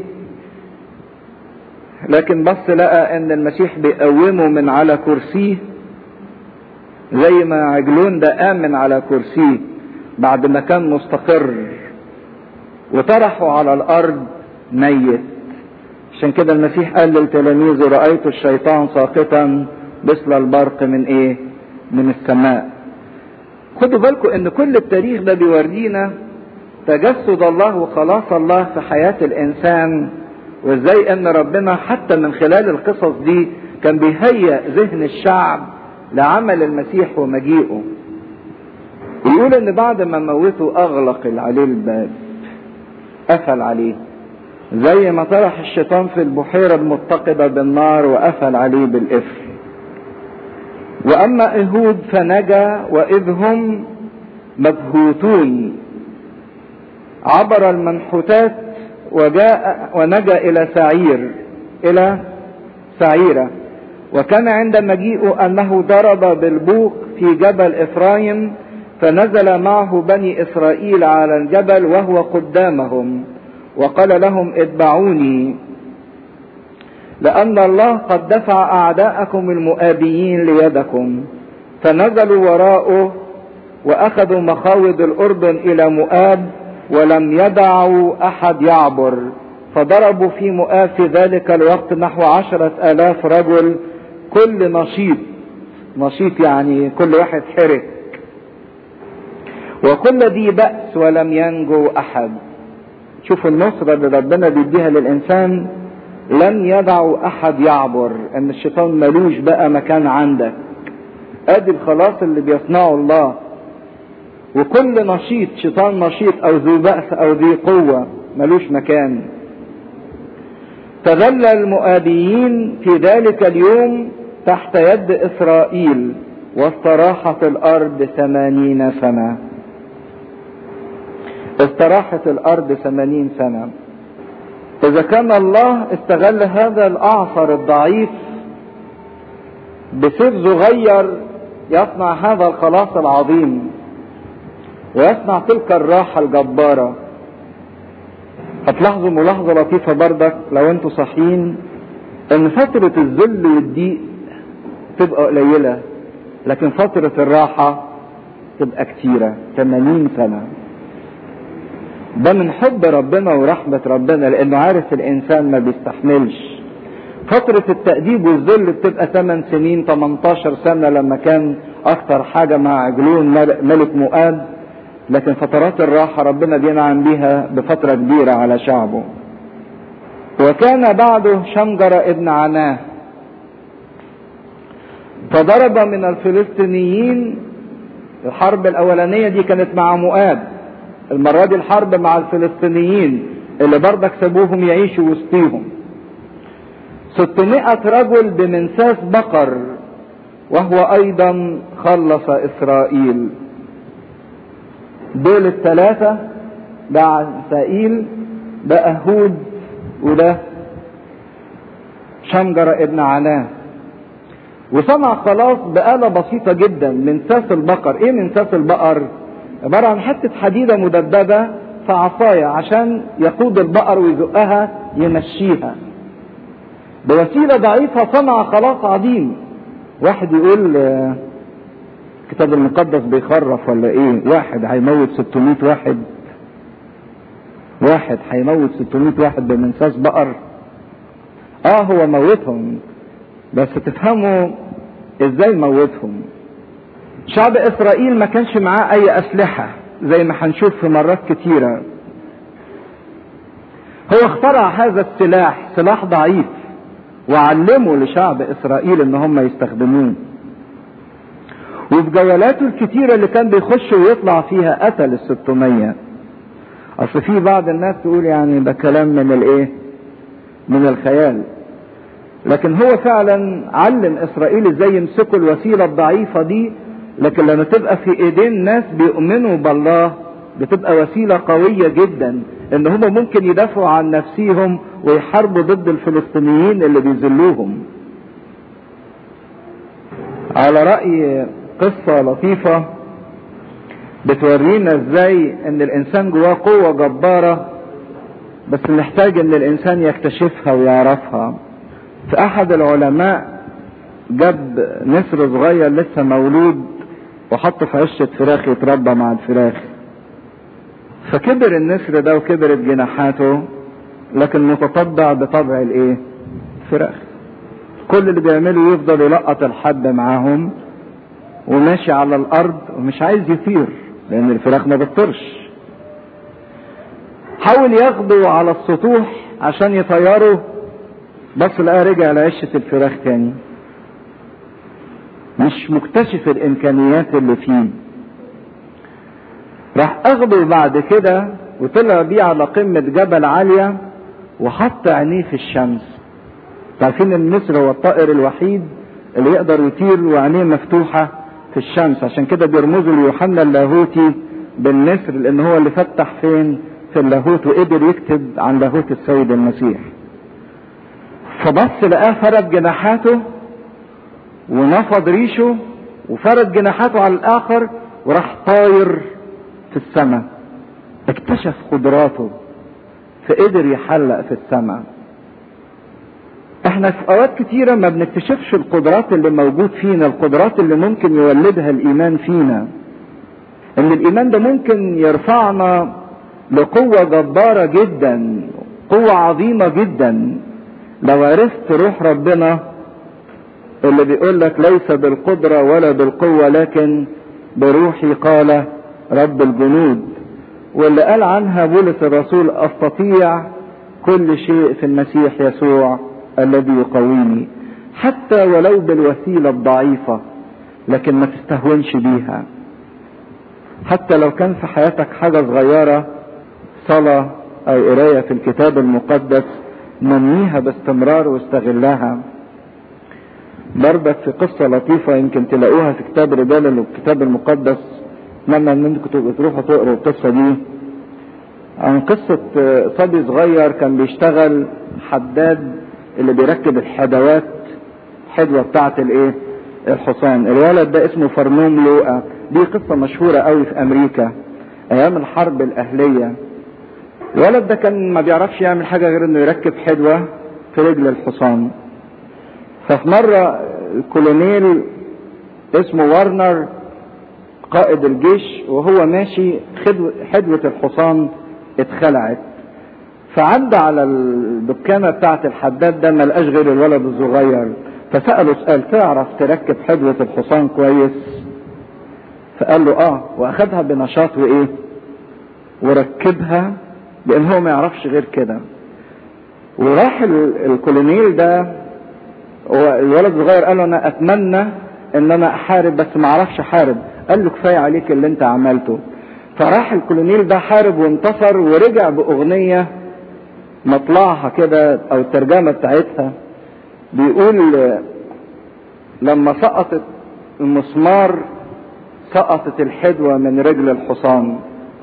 Speaker 1: لكن بص لقى ان المسيح بيقومه من على كرسيه زي ما عجلون ده قام من على كرسيه بعد ما كان مستقر وطرحه على الارض ميت عشان كده المسيح قال للتلاميذ رأيت الشيطان ساقطا مثل البرق من ايه من السماء خدوا بالكم ان كل التاريخ ده بيورينا تجسد الله وخلاص الله في حياة الانسان وازاي ان ربنا حتى من خلال القصص دي كان بيهيئ ذهن الشعب لعمل المسيح ومجيئه يقول ان بعد ما موته اغلق عليه الباب قفل عليه زي ما طرح الشيطان في البحيرة المتقدة بالنار وقفل عليه بالقفل واما اهود فنجا واذ هم مبهوتون عبر المنحوتات وجاء ونجا الى سعير الى سعيرة وكان عند مجيئه انه ضرب بالبوق في جبل افرايم فنزل معه بني اسرائيل على الجبل وهو قدامهم وقال لهم اتبعوني لأن الله قد دفع أعداءكم المؤابيين ليدكم فنزلوا وراءه وأخذوا مخاوض الأردن إلى مؤاب ولم يدعوا أحد يعبر فضربوا في مؤاب في ذلك الوقت نحو عشرة آلاف رجل كل نشيط نشيط يعني كل واحد حرك وكل ذي بأس ولم ينجو أحد شوفوا النصرة اللي ربنا بيديها للإنسان لن يدعوا أحد يعبر إن الشيطان ملوش بقى مكان عندك أدي الخلاص اللي بيصنعه الله وكل نشيط شيطان نشيط أو ذو بأس أو ذي قوة ملوش مكان تذلل المؤابيين في ذلك اليوم تحت يد إسرائيل واستراحت الأرض ثمانين سنة استراحت الأرض ثمانين سنة إذا كان الله استغل هذا الأعصر الضعيف بسيف صغير يصنع هذا الخلاص العظيم ويصنع تلك الراحة الجبارة هتلاحظوا ملاحظة لطيفة بردك لو انتوا صاحيين ان فترة الذل والضيق تبقى قليلة لكن فترة الراحة تبقى كتيرة 80 سنة ده من حب ربنا ورحمة ربنا لانه عارف الانسان ما بيستحملش فترة التأديب والذل بتبقى 8 سنين 18 سنة لما كان اكتر حاجة مع عجلون ملك مؤاب لكن فترات الراحة ربنا بينعم بيها بفترة كبيرة على شعبه وكان بعده شمجر ابن عناه فضرب من الفلسطينيين الحرب الأولانية دي كانت مع مؤاب المرة دي الحرب مع الفلسطينيين اللي برضك سابوهم يعيشوا وسطيهم 600 رجل بمنساس بقر وهو أيضا خلص إسرائيل دول الثلاثة ده عسائيل ده أهود وده شمجر ابن عناه وصنع خلاص بآلة بسيطة جدا من ساس البقر ايه من ساس البقر عبارة عن حتة حديدة مدببة في عصاية عشان يقود البقر ويزقها يمشيها بوسيلة ضعيفة صنع خلاص عظيم واحد يقول الكتاب المقدس بيخرف ولا ايه واحد هيموت 600 واحد واحد هيموت 600 واحد بمنساس بقر اه هو موتهم بس تفهموا ازاي موتهم شعب اسرائيل ما كانش معاه اي اسلحة زي ما هنشوف في مرات كتيرة هو اخترع هذا السلاح سلاح ضعيف وعلمه لشعب اسرائيل ان هم يستخدموه وفي جولاته الكتيرة اللي كان بيخش ويطلع فيها قتل الستمية اصل في بعض الناس تقول يعني ده كلام من الايه من الخيال لكن هو فعلا علم اسرائيل ازاي يمسكوا الوسيلة الضعيفة دي لكن لما تبقى في ايدين ناس بيؤمنوا بالله بتبقى وسيلة قوية جدا ان هم ممكن يدافعوا عن نفسهم ويحاربوا ضد الفلسطينيين اللي بيذلوهم على رأي قصة لطيفة بتورينا ازاي ان الانسان جواه قوة جبارة بس محتاج ان الانسان يكتشفها ويعرفها في احد العلماء جاب نسر صغير لسه مولود وحطه في عشة فراخ يتربى مع الفراخ فكبر النسر ده وكبرت جناحاته لكن متطبع بطبع الايه فراخ كل اللي بيعمله يفضل يلقط الحب معاهم وماشي على الارض ومش عايز يطير لان الفراخ ما بتطيرش حاول ياخده على السطوح عشان يطيره بس لقاه رجع لعشة الفراخ تاني مش مكتشف الامكانيات اللي فيه راح اخده بعد كده وطلع بيه على قمة جبل عالية وحط عينيه في الشمس عارفين النسر هو الطائر الوحيد اللي يقدر يطير وعينيه مفتوحة في الشمس عشان كده بيرمزوا ليوحنا اللاهوتي بالنسر لان هو اللي فتح فين في اللاهوت وقدر يكتب عن لاهوت السيد المسيح فبص لقاه فرد جناحاته ونفض ريشه وفرد جناحاته على الاخر وراح طاير في السماء اكتشف قدراته فقدر يحلق في السماء احنا في اوقات كتيرة ما بنكتشفش القدرات اللي موجود فينا القدرات اللي ممكن يولدها الايمان فينا ان الايمان ده ممكن يرفعنا لقوة جبارة جدا قوة عظيمة جدا لو عرفت روح ربنا اللي بيقول لك ليس بالقدرة ولا بالقوة لكن بروحي قال رب الجنود واللي قال عنها بولس الرسول استطيع كل شيء في المسيح يسوع الذي يقويني حتى ولو بالوسيلة الضعيفة لكن ما تستهونش بيها حتى لو كان في حياتك حاجة صغيرة صلاة او قراية في الكتاب المقدس نميها باستمرار واستغلها بربك في قصة لطيفة يمكن تلاقوها في كتاب رجال الكتاب المقدس اتمنى ان انتم تروحوا تقروا القصة دي عن قصة صبي صغير كان بيشتغل حداد اللي بيركب الحدوات حدوة بتاعة الايه الحصان الولد ده اسمه فرنوم لوقا دي قصة مشهورة قوي في امريكا ايام الحرب الاهلية الولد ده كان ما بيعرفش يعمل حاجة غير انه يركب حدوة في رجل الحصان ففي مرة الكولونيل اسمه وارنر قائد الجيش وهو ماشي حدوة الحصان اتخلعت فعدى على الدكانة بتاعة الحداد ده ما لقاش غير الولد الصغير فسأله سؤال تعرف تركب حدوة الحصان كويس فقال له اه واخدها بنشاط وايه وركبها لان هو ما يعرفش غير كده وراح الكولونيل ده هو الولد الصغير قال له انا اتمنى ان انا احارب بس ما اعرفش احارب قال له كفايه عليك اللي انت عملته فراح الكولونيل ده حارب وانتصر ورجع باغنيه مطلعها كده او الترجمه بتاعتها بيقول لما سقطت المسمار سقطت الحدوه من رجل الحصان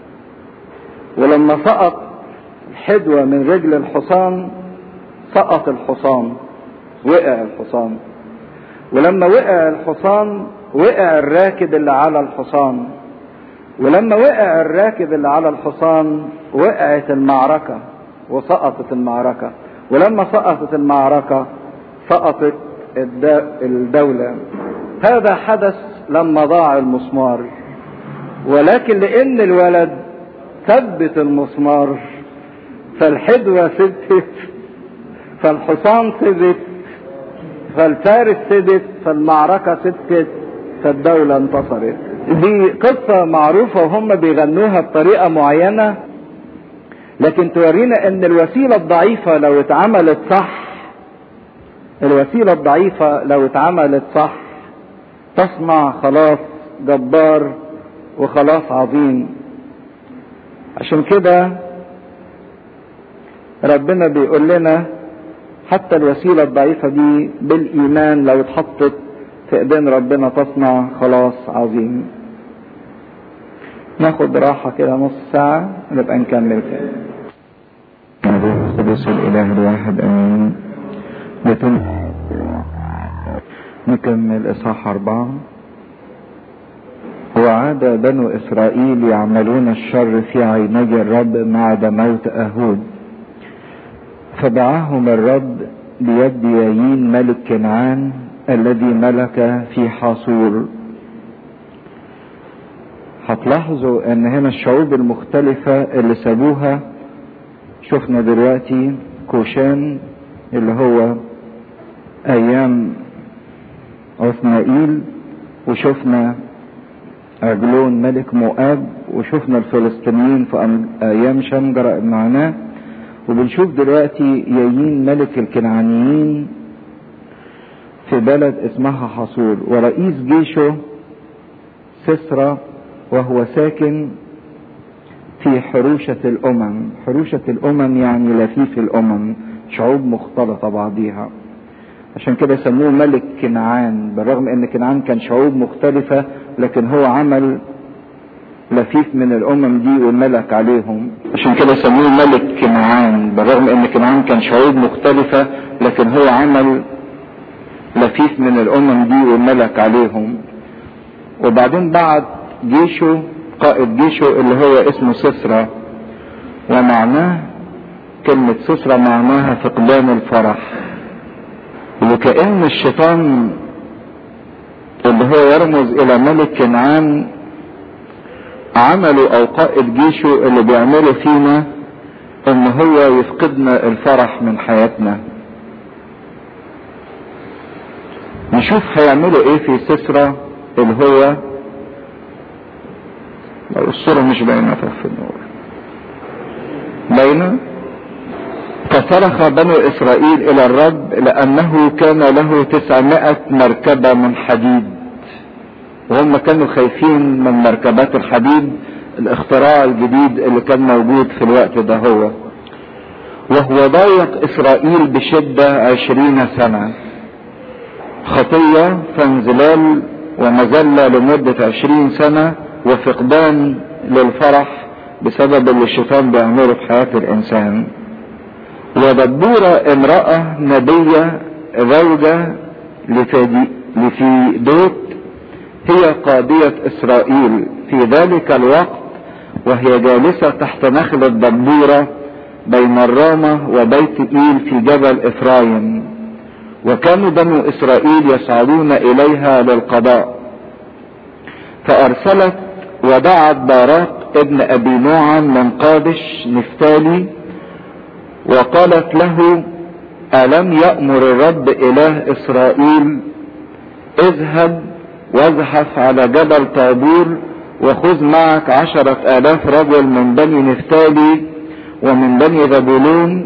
Speaker 1: ولما سقط الحدوه من رجل الحصان سقط الحصان وقع الحصان ولما وقع الحصان وقع الراكب اللي على الحصان ولما وقع الراكب اللي على الحصان وقعت المعركة وسقطت المعركة ولما سقطت المعركة سقطت الدولة هذا حدث لما ضاع المسمار ولكن لان الولد ثبت المسمار فالحدوة ثبتت فالحصان ثبت فالفارس ثبت فالمعركة ثبتت فالدولة انتصرت دي قصة معروفة وهم بيغنوها بطريقة معينة لكن تورينا ان الوسيلة الضعيفة لو اتعملت صح الوسيلة الضعيفة لو اتعملت صح تصنع خلاص جبار وخلاص عظيم عشان كده ربنا بيقول لنا حتى الوسيلة الضعيفة دي بالإيمان لو اتحطت في ايدين ربنا تصنع خلاص عظيم ناخد راحة كده نص ساعة ونبقى نكمل تاني القدس الإله الواحد آمين بتم نكمل إصحاح أربعة وعاد بنو إسرائيل يعملون الشر في عيني الرب ما عدا موت أهود فدعاهم الرب بيد يايين ملك كنعان الذي ملك في حاصور هتلاحظوا ان هنا الشعوب المختلفة اللي سابوها شفنا دلوقتي كوشان اللي هو ايام عثمائيل وشفنا عجلون ملك مؤاب وشفنا الفلسطينيين في ايام شمجرة ابن عناه وبنشوف دلوقتي يايين ملك الكنعانيين في بلد اسمها حصور ورئيس جيشه سسرى وهو ساكن في حروشة الأمم حروشة الأمم يعني لفيف الأمم شعوب مختلطة بعضيها عشان كده سموه ملك كنعان بالرغم ان كنعان كان شعوب مختلفة لكن هو عمل لفيف من الامم دي وملك عليهم عشان كده سموه ملك كنعان بالرغم ان كنعان كان شعوب مختلفة لكن هو عمل لفيف من الامم دي وملك عليهم وبعدين بعد جيشه قائد جيشه اللي هو اسمه سسرى ومعناه كلمة سسرى معناها فقدان الفرح وكأن الشيطان اللي هو يرمز الى ملك كنعان عمله او قائد جيشه اللي بيعمله فينا ان هو يفقدنا الفرح من حياتنا نشوف هيعملوا ايه في سسرة اللي هو لو الصورة مش باينة في النور باينة فصرخ بنو اسرائيل الى الرب لانه كان له تسعمائة مركبة من حديد وهم كانوا خايفين من مركبات الحديد الاختراع الجديد اللي كان موجود في الوقت ده هو وهو ضايق اسرائيل بشدة عشرين سنة خطية فانزلال ومذلة لمدة عشرين سنة وفقدان للفرح بسبب اللي الشيطان بيعمله في حياة الانسان ودبورة امرأة نبية زوجة لفيدوت هي قاضية اسرائيل في ذلك الوقت وهي جالسة تحت نخل الدبورة بين الرامة وبيت إيل في جبل إفرايم وكانوا بنو إسرائيل يصعدون إليها للقضاء فأرسلت ودعت باراق ابن أبي نوعم من قادش نفتالي وقالت له ألم يأمر الرب إله إسرائيل اذهب وازحف على جبل طابور وخذ معك عشرة آلاف رجل من بني نفتالي ومن بني زبولون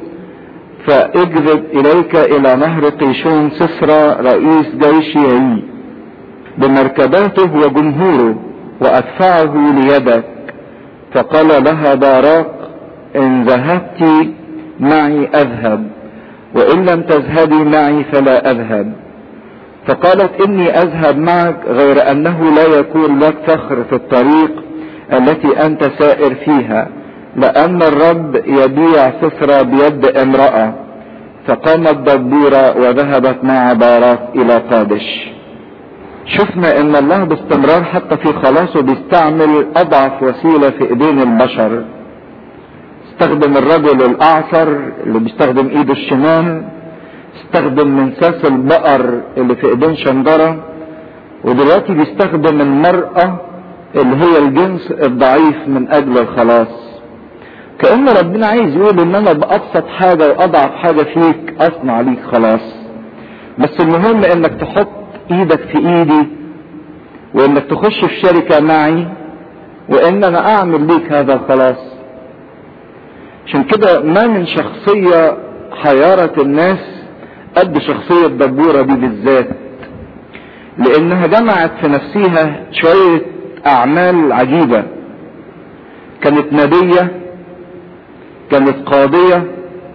Speaker 1: فاجذب إليك إلى نهر قيشون سسرى رئيس جيش يعي بمركباته وجمهوره وأدفعه ليدك فقال لها باراق إن ذهبت معي أذهب وإن لم تذهبي معي فلا أذهب فقالت إني أذهب معك غير أنه لا يكون لك فخر في الطريق التي أنت سائر فيها لأن الرب يبيع سفرة بيد امرأة فقامت دبورة وذهبت مع باراك إلى قادش شفنا ان الله باستمرار حتى في خلاصه بيستعمل اضعف وسيله في ايدين البشر استخدم الرجل الاعصر اللي بيستخدم ايده الشمال استخدم منساس البقر اللي في ايدين شندرة ودلوقتي بيستخدم المرأة اللي هي الجنس الضعيف من اجل الخلاص كأن ربنا عايز يقول ان انا بأبسط حاجة واضعف حاجة فيك اصنع ليك خلاص بس المهم انك تحط ايدك في ايدي وانك تخش في شركة معي وان انا اعمل ليك هذا الخلاص عشان كده ما من شخصية حيارة الناس قد شخصية دبورة دي بالذات لانها جمعت في نفسها شوية اعمال عجيبة كانت نبية كانت قاضية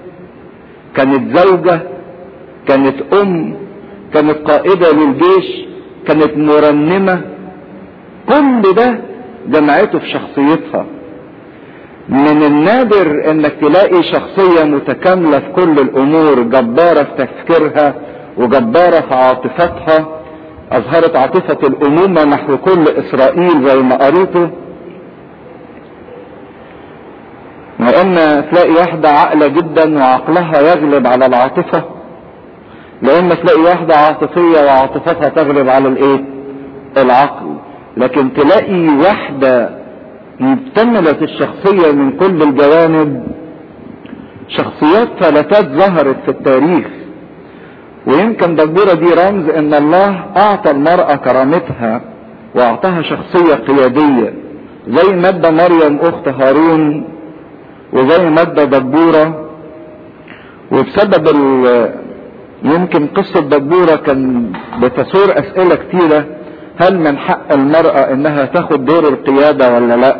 Speaker 1: كانت زوجة كانت ام كانت قائدة للجيش كانت مرنمة كل ده جمعته في شخصيتها من النادر انك تلاقي شخصية متكاملة في كل الامور جبارة في تفكيرها وجبارة في عاطفتها اظهرت عاطفة الامومة نحو كل اسرائيل زي ما قريته وان تلاقي واحدة عاقلة جدا وعقلها يغلب على العاطفة لان تلاقي واحدة عاطفية وعاطفتها تغلب على الايه العقل لكن تلاقي واحدة مكتملة الشخصية من كل الجوانب شخصيات فلتات ظهرت في التاريخ ويمكن دبورة دي رمز ان الله اعطى المرأة كرامتها واعطاها شخصية قيادية زي مادة مريم اخت هارون وزي مادة دبورة وبسبب يمكن قصة دبورة كان بتثور اسئلة كتيرة هل من حق المرأة انها تاخد دور القيادة ولا لا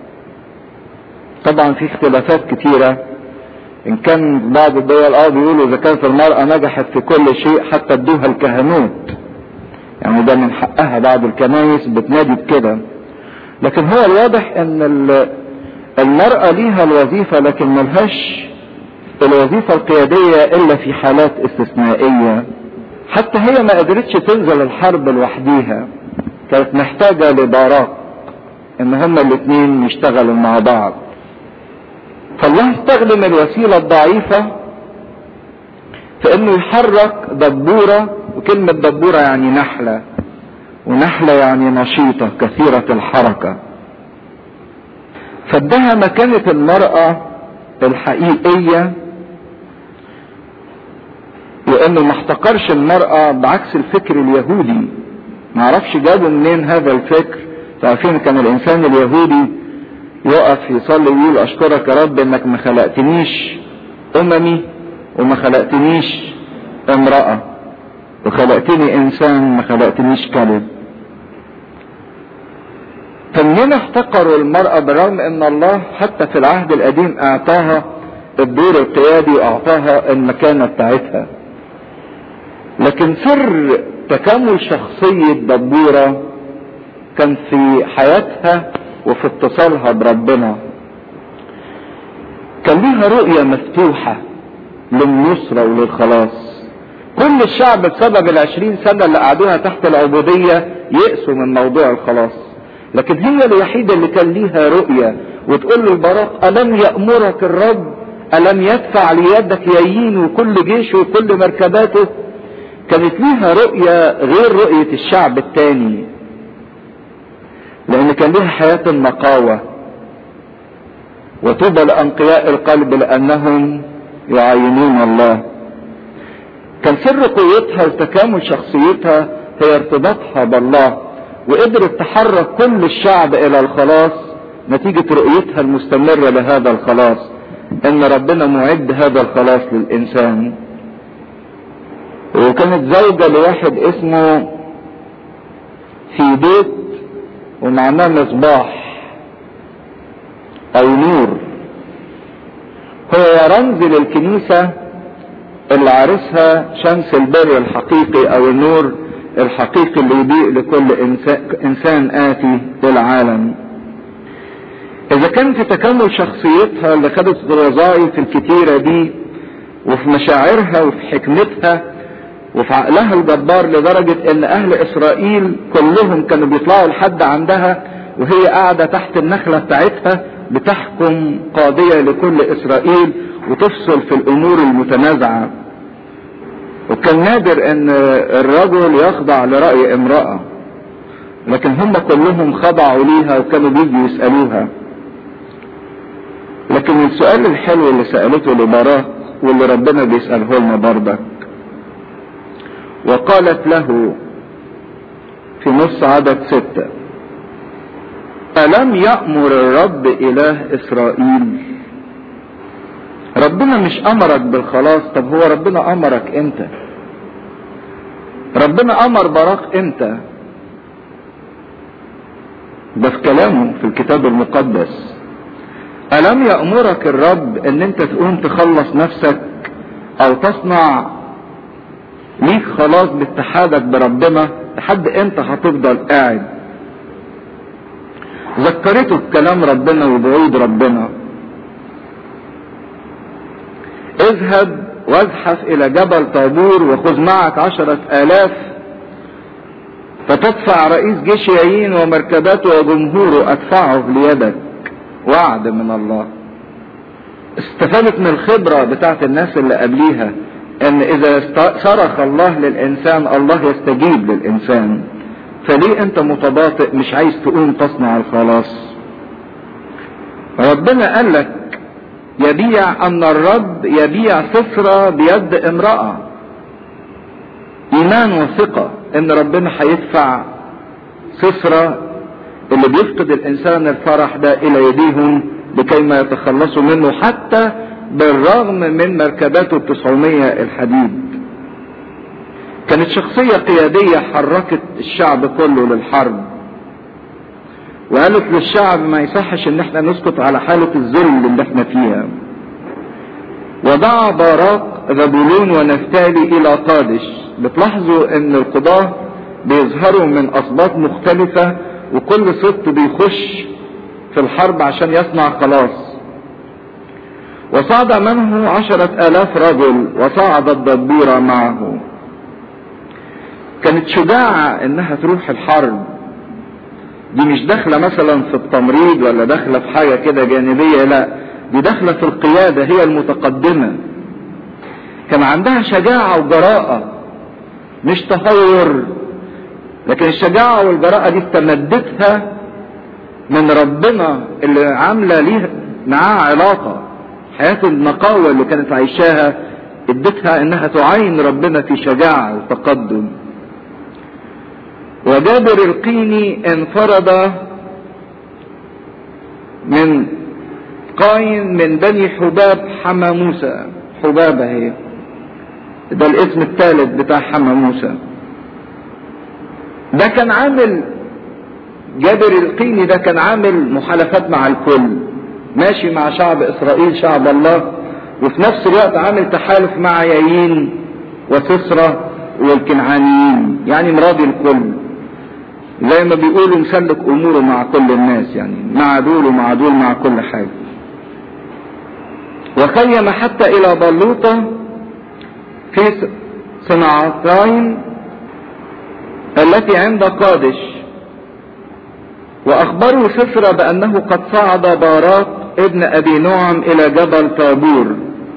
Speaker 1: طبعا في اختلافات كتيرة ان كان بعض الدول اه بيقولوا اذا كانت المرأة نجحت في كل شيء حتى ادوها الكهنوت يعني ده من حقها بعض الكنايس بتنادي بكده لكن هو الواضح ان المرأة ليها الوظيفة لكن ملهاش الوظيفة القيادية الا في حالات استثنائية حتى هي ما قدرتش تنزل الحرب لوحديها كانت محتاجة لباراق ان هما الاتنين يشتغلوا مع بعض فالله استخدم الوسيلة الضعيفة في انه يحرك دبورة وكلمة دبورة يعني نحلة ونحلة يعني نشيطة كثيرة الحركة فادها مكانة المرأة الحقيقية لانه ما احتقرش المرأة بعكس الفكر اليهودي ما عرفش جابوا منين هذا الفكر تعرفين كان الانسان اليهودي يقف يصلي ويقول اشكرك يا رب انك ما خلقتنيش اممي وما خلقتنيش امرأة وخلقتني انسان ما خلقتنيش كلب فمنين احتقروا المرأة بالرغم ان الله حتى في العهد القديم اعطاها الدور القيادي واعطاها المكانة بتاعتها لكن سر تكامل شخصية دبورة كان في حياتها وفي اتصالها بربنا كان ليها رؤية مفتوحة للنصرة وللخلاص كل الشعب بسبب العشرين سنة اللي قعدوها تحت العبودية يئسوا من موضوع الخلاص لكن هي الوحيدة اللي كان ليها رؤية وتقول للبراق ألم يأمرك الرب ألم يدفع ليدك يمين وكل جيشه وكل مركباته كانت ليها رؤية غير رؤية الشعب التاني لأن كان ليها حياة النقاوة وطوبى لأنقياء القلب لأنهم يعاينون الله كان سر قوتها وتكامل شخصيتها هي ارتباطها بالله وقدرت تحرك كل الشعب إلى الخلاص نتيجة رؤيتها المستمرة لهذا الخلاص ان ربنا معد هذا الخلاص للانسان وكانت زوجة لواحد اسمه في بيت ومعناه مصباح او نور هو رمز للكنيسة اللي عارسها شمس البر الحقيقي او النور الحقيقي اللي يضيء لكل انسان, إنسان اتي للعالم اذا كان في تكامل شخصيتها اللي خدت الوظائف الكتيرة دي وفي مشاعرها وفي حكمتها وفي عقلها الجبار لدرجة ان اهل اسرائيل كلهم كانوا بيطلعوا لحد عندها وهي قاعدة تحت النخلة بتاعتها بتحكم قاضية لكل اسرائيل وتفصل في الامور المتنازعة وكان نادر ان الرجل يخضع لرأي امرأة لكن هم كلهم خضعوا ليها وكانوا بيجوا يسألوها لكن السؤال الحلو اللي سألته لبراك واللي ربنا بيسأله لنا بردك وقالت له في نص عدد ستة ألم يأمر الرب إله إسرائيل ربنا مش أمرك بالخلاص طب هو ربنا أمرك أنت ربنا أمر براك أنت ده في كلامه في الكتاب المقدس ألم يأمرك الرب ان انت تقوم تخلص نفسك او تصنع ليك خلاص باتحادك بربنا لحد انت هتفضل قاعد ذكرته بكلام ربنا وبعود ربنا اذهب وازحف الى جبل طابور وخذ معك عشرة الاف فتدفع رئيس جيش يايين ومركباته وجمهوره ادفعه ليدك وعد من الله استفادت من الخبرة بتاعت الناس اللي قبليها ان اذا صرخ الله للانسان الله يستجيب للانسان فليه انت متباطئ مش عايز تقوم تصنع الخلاص ربنا قال لك يبيع ان الرب يبيع سفرة بيد امرأة ايمان وثقة ان ربنا هيدفع سفرة اللي بيفقد الانسان الفرح ده الى يديهم لكي ما يتخلصوا منه حتى بالرغم من مركباته التسعمية الحديد كانت شخصية قيادية حركت الشعب كله للحرب وقالت للشعب ما يصحش ان احنا نسقط على حالة الذل اللي احنا فيها ودعا باراق زبولون ونفتالي الى قادش بتلاحظوا ان القضاة بيظهروا من اسباط مختلفة وكل سبط بيخش في الحرب عشان يصنع خلاص وصعد منه عشرة آلاف رجل وصعد الدبورة معه كانت شجاعة انها تروح الحرب دي مش داخلة مثلا في التمريض ولا داخلة في حاجة كده جانبية لا دي داخلة في القيادة هي المتقدمة كان عندها شجاعة وجراءة مش تهور لكن الشجاعة والجراءة دي استمدتها من ربنا اللي عاملة ليه معاه علاقة حياة النقاوة اللي كانت عايشاها ادتها انها تعاين ربنا في شجاعة وتقدم وجابر القيني انفرد من قاين من بني حباب حما موسى حباب اهي ده الاسم الثالث بتاع حما موسى ده كان عامل جابر القيني ده كان عامل محالفات مع الكل ماشي مع شعب اسرائيل شعب الله وفي نفس الوقت عامل تحالف مع يايين وسسرة والكنعانيين يعني مراضي الكل زي ما بيقولوا مسلك اموره مع كل الناس يعني مع دول ومع دول مع كل حاجة وخيم حتى الى بلوطة في صنعتين التي عند قادش واخبروا سفرة بانه قد صعد باراق ابن ابي نعم الى جبل طابور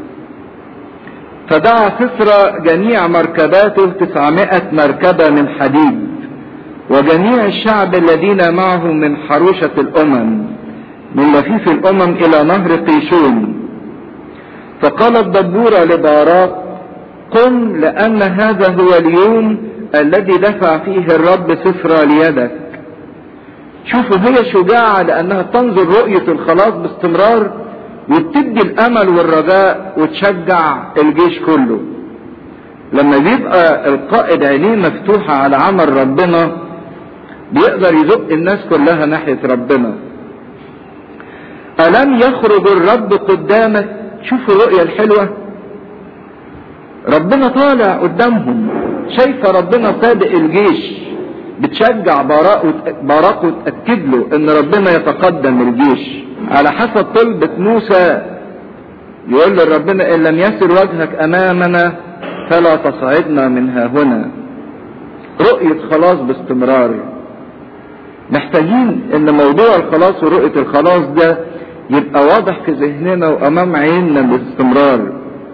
Speaker 1: فدعا سفرة جميع مركباته تسعمائة مركبة من حديد وجميع الشعب الذين معه من حروشة الامم من لفيف الامم الى نهر قيشون فقال الدبورة لباراق قم لان هذا هو اليوم الذي دفع فيه الرب سفرة ليدك شوفوا هي شجاعة لأنها تنظر رؤية الخلاص باستمرار وبتدي الأمل والرجاء وتشجع الجيش كله لما بيبقى القائد عينيه مفتوحة على عمل ربنا بيقدر يزق الناس كلها ناحية ربنا ألم يخرج الرب قدامك شوفوا الرؤية الحلوة ربنا طالع قدامهم شايفة ربنا صادق الجيش بتشجع براء براء وتأكد له ان ربنا يتقدم الجيش على حسب طلبة موسى يقول لربنا ان لم يسر وجهك امامنا فلا تصعدنا من ها هنا رؤية خلاص باستمرار محتاجين ان موضوع الخلاص ورؤية الخلاص ده يبقى واضح في ذهننا وامام عيننا باستمرار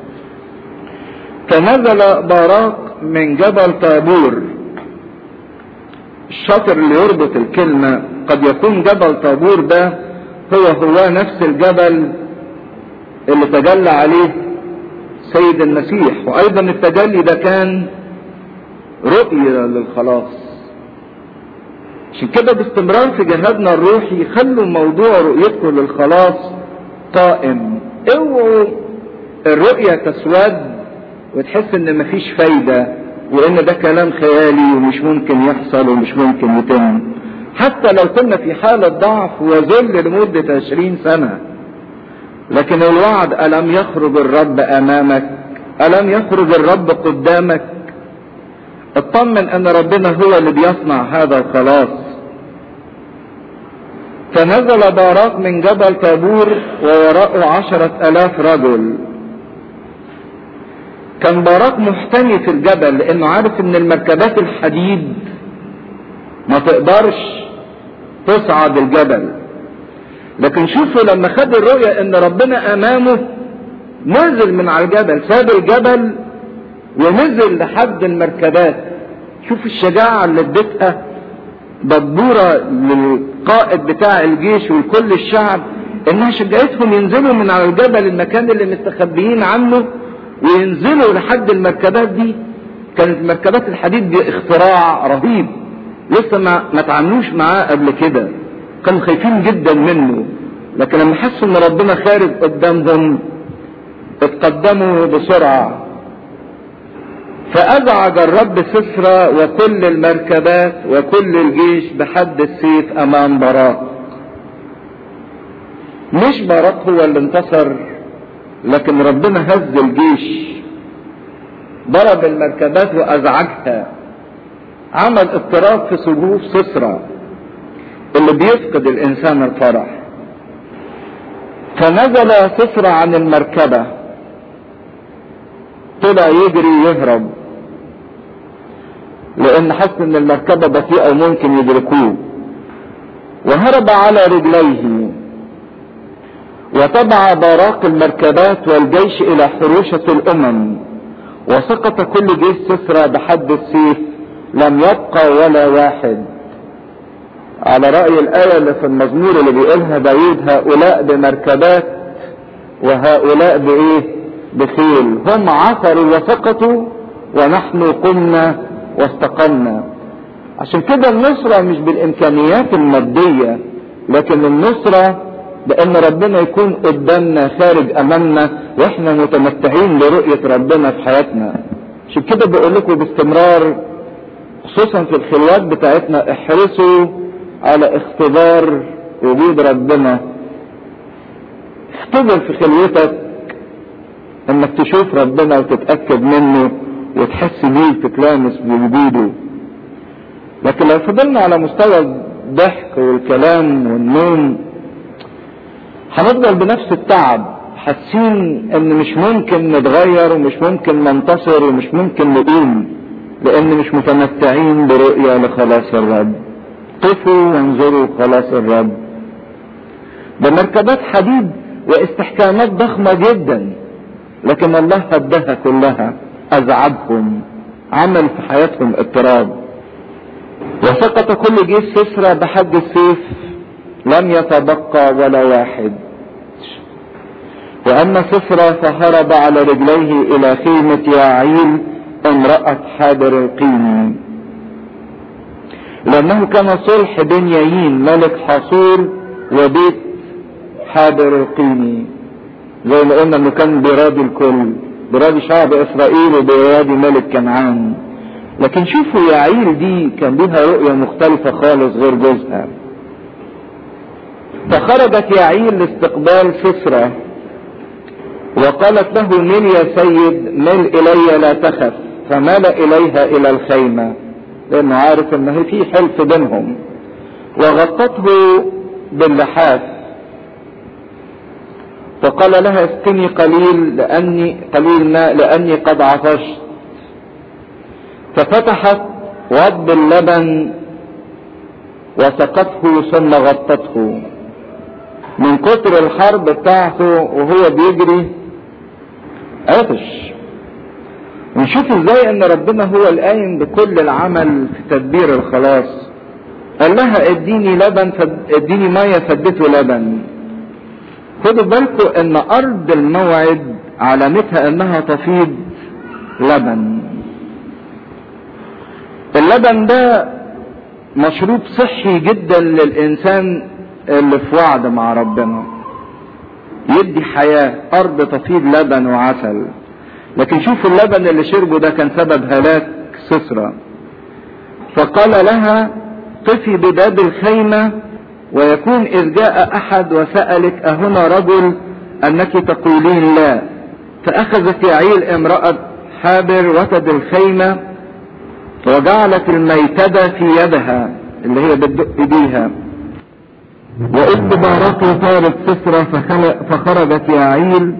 Speaker 1: فنزل باراق من جبل طابور الشاطر اللي يربط الكلمة قد يكون جبل طابور ده هو هو نفس الجبل اللي تجلى عليه سيد المسيح وايضا التجلي ده كان رؤية للخلاص عشان كده باستمرار في جهادنا الروحي خلوا موضوع رؤيتكم للخلاص قائم اوعوا الرؤية تسود وتحس ان مفيش فايدة وان ده كلام خيالي ومش ممكن يحصل ومش ممكن يتم حتى لو كنا في حالة ضعف وذل لمدة عشرين سنة لكن الوعد ألم يخرج الرب أمامك ألم يخرج الرب قدامك اطمن أن ربنا هو اللي بيصنع هذا الخلاص فنزل باراق من جبل طابور ووراءه عشرة ألاف رجل كان باراق محتمي في الجبل لأنه عارف أن المركبات الحديد ما تقدرش تصعد الجبل لكن شوفوا لما خد الرؤية ان ربنا امامه نزل من على الجبل ساب الجبل ونزل لحد المركبات شوف الشجاعة اللي اديتها دبورة للقائد بتاع الجيش ولكل الشعب انها شجعتهم ينزلوا من على الجبل المكان اللي مستخبيين عنه وينزلوا لحد المركبات دي كانت مركبات الحديد دي اختراع رهيب لسه ما ما تعاملوش معاه قبل كده كانوا خايفين جدا منه لكن لما حسوا ان ربنا خارج قدامهم اتقدموا بسرعه فأزعج الرب سسرى وكل المركبات وكل الجيش بحد السيف أمام براق مش براق هو اللي انتصر لكن ربنا هز الجيش ضرب المركبات وأزعجها عمل اضطراب في صفوف سسرى اللي بيفقد الإنسان الفرح فنزل سسرى عن المركبة طلع يجري يهرب لان حس ان المركبه بطيئه وممكن يدركوه وهرب على رجليه وتبع باراق المركبات والجيش الى حروشة الامم وسقط كل جيش سسرى بحد السيف لم يبقى ولا واحد على رأي الآية اللي في المزمور اللي بيقولها داوود هؤلاء بمركبات وهؤلاء بإيه؟ بخيل هم عثروا وسقطوا ونحن قمنا واستقمنا عشان كده النصرة مش بالإمكانيات المادية لكن النصرة بأن ربنا يكون قدامنا خارج أمامنا وإحنا متمتعين برؤية ربنا في حياتنا عشان كده بقول لكم باستمرار خصوصا في الخلوات بتاعتنا احرصوا على اختبار وجود ربنا اختبر في خلوتك انك تشوف ربنا وتتأكد منه وتحس بيه وتتلامس بوجوده لكن لو فضلنا على مستوى الضحك والكلام والنوم هنفضل بنفس التعب حاسين ان مش ممكن نتغير ومش ممكن ننتصر ومش ممكن نقوم لان مش متمتعين برؤية لخلاص الرب قفوا وانظروا خلاص الرب بمركبات حديد واستحكامات ضخمة جدا لكن الله هدها كلها ازعجهم عمل في حياتهم اضطراب وسقط كل جيش سسرى بحد السيف لم يتبقى ولا واحد واما سسرى فهرب على رجليه الى خيمة ياعيل امرأة حابر القيني لانه كان صلح بين يايين ملك حصور وبيت حابر القيني زي ما قلنا انه كان بيراضي الكل بيراضي شعب اسرائيل وبيراضي ملك كنعان لكن شوفوا يعيل دي كان لها رؤية مختلفة خالص غير جوزها فخرجت يعيل لاستقبال سسرة وقالت له مل يا سيد مل الي لا تخف فمال اليها الى الخيمة لانه عارف ان في حلف بينهم وغطته باللحاف فقال لها اسقني قليل لاني قليل ماء لاني قد عطشت ففتحت وضب اللبن وسقته ثم غطته من كتر الحرب بتاعته وهو بيجري عطش ونشوف ازاي ان ربنا هو القايم بكل العمل في تدبير الخلاص قال لها اديني لبن فد... اديني ميه فدته لبن خدوا بالكم ان ارض الموعد علامتها انها تفيض لبن اللبن ده مشروب صحي جدا للانسان اللي في وعد مع ربنا يدي حياة ارض تفيض لبن وعسل لكن شوفوا اللبن اللي شربه ده كان سبب هلاك سسرة فقال لها قفي بباب الخيمة ويكون إذ جاء أحد وسألك أهنا رجل أنك تقولين لا فأخذت يعيل امرأة حابر وتد الخيمة وجعلت الميتدة في يدها اللي هي بتدق بيها وإذ بارته طارت سسرة فخرجت يعيل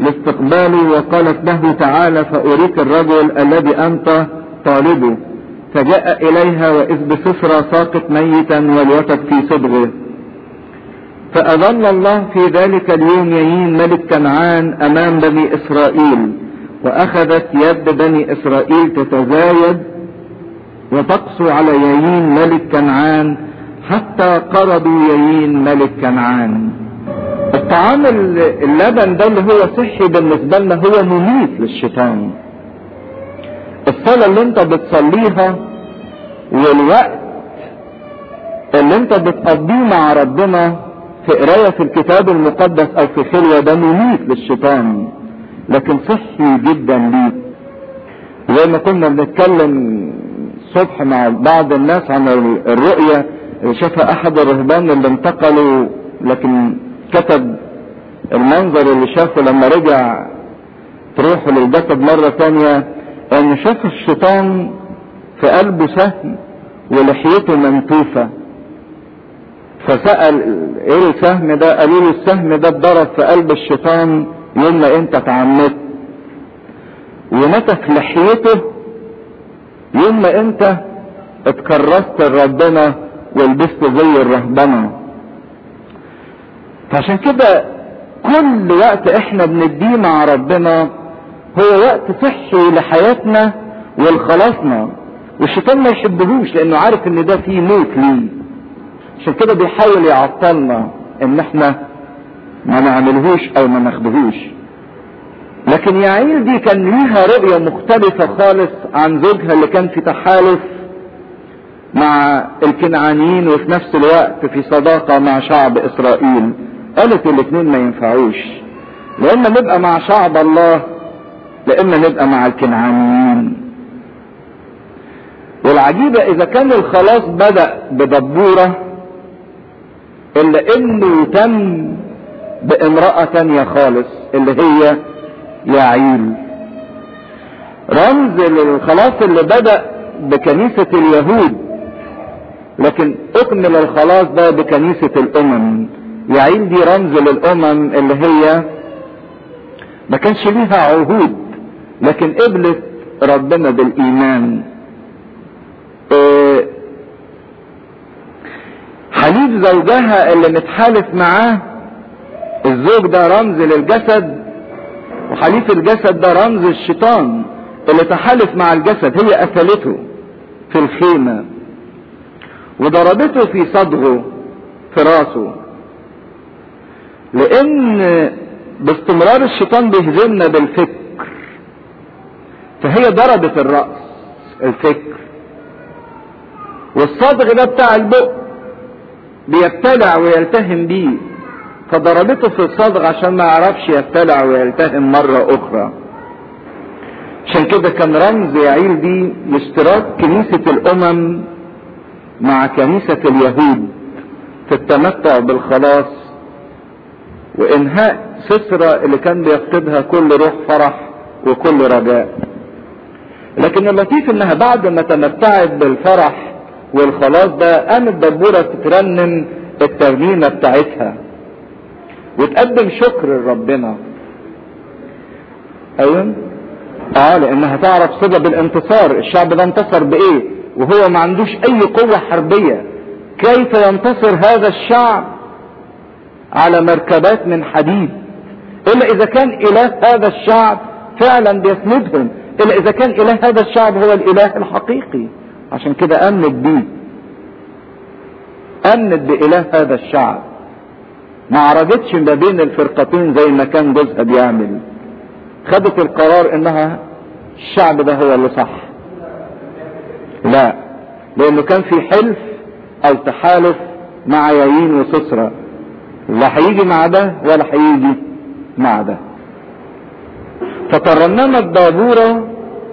Speaker 1: لاستقباله وقالت له تعالى فأريك الرجل الذي أنت طالبه فجاء إليها وإذ بسفرى ساقط ميتا والوتد في صدغه فأظل الله في ذلك اليوم يمين ملك كنعان أمام بني إسرائيل وأخذت يد بني إسرائيل تتزايد وتقسو على يمين ملك كنعان حتى قرضوا يمين ملك كنعان الطعام اللبن ده اللي هو صحي بالنسبة لنا هو مميت للشيطان الصلاة اللي انت بتصليها والوقت اللي انت بتقضيه مع ربنا في قراية في الكتاب المقدس او في خلوة ده مميت للشيطان لكن صحي جدا ليك زي ما كنا بنتكلم الصبح مع بعض الناس عن الرؤية اللي شافها احد الرهبان اللي انتقلوا لكن كتب المنظر اللي شافه لما رجع تروح للجسد مرة تانية ان شاف الشيطان في قلبه سهم ولحيته منتوفة فسأل ايه السهم ده قالوا له السهم ده اتضرب في قلب الشيطان يوم ما انت اتعمدت ونتف لحيته يوم ما انت اتكرست لربنا ولبست زي الرهبنه فعشان كده كل وقت احنا بنديه مع ربنا هو وقت صحي لحياتنا ولخلاصنا والشيطان ما يحبهوش لانه عارف ان ده فيه موت ليه عشان كده بيحاول يعطلنا ان احنا ما نعملهوش او ما ناخدهوش لكن يعيل دي كان ليها رؤية مختلفة خالص عن زوجها اللي كان في تحالف مع الكنعانيين وفي نفس الوقت في صداقة مع شعب اسرائيل قالت الاثنين ما ينفعوش لان نبقى مع شعب الله لان نبقى مع الكنعانيين والعجيبة اذا كان الخلاص بدأ بدبورة الا انه تم بامرأة تانية خالص اللي هي يعيل رمز للخلاص اللي بدأ بكنيسة اليهود لكن اكمل الخلاص ده بكنيسة الامم يعيل دي رمز للامم اللي هي ما كانش ليها عهود لكن قبلت ربنا بالايمان إيه حليف زوجها اللي متحالف معاه الزوج ده رمز للجسد وحليف الجسد ده رمز الشيطان اللي تحالف مع الجسد هي قتلته في الخيمة وضربته في صدغه في راسه لان باستمرار الشيطان بيهزمنا بالفكر فهي ضربت الرأس الفكر والصدغ ده بتاع البق بيبتلع ويلتهم بيه فضربته في الصدغ عشان ما يعرفش يبتلع ويلتهم مرة أخرى عشان كده كان رمز يعيل دي لاشتراك كنيسة الأمم مع كنيسة اليهود في التمتع بالخلاص وإنهاء سسرة اللي كان بيفقدها كل روح فرح وكل رجاء لكن اللطيف انها بعد ما تمتعت بالفرح والخلاص ده قامت دبورة تترنم الترنيمة بتاعتها وتقدم شكر لربنا ايوه اه لانها تعرف سبب الانتصار الشعب ده انتصر بايه وهو ما عندوش اي قوة حربية كيف ينتصر هذا الشعب على مركبات من حديد الا اذا كان اله هذا الشعب فعلا بيسندهم الا اذا كان اله هذا الشعب هو الاله الحقيقي عشان كده امنت بيه امنت باله هذا الشعب ما عرضتش ما بين الفرقتين زي ما كان جوزها بيعمل خدت القرار انها الشعب ده هو اللي صح لا لانه كان في حلف او تحالف مع يايين وسسرة لا هيجي مع ده ولا هيجي مع ده فترنمت دابورة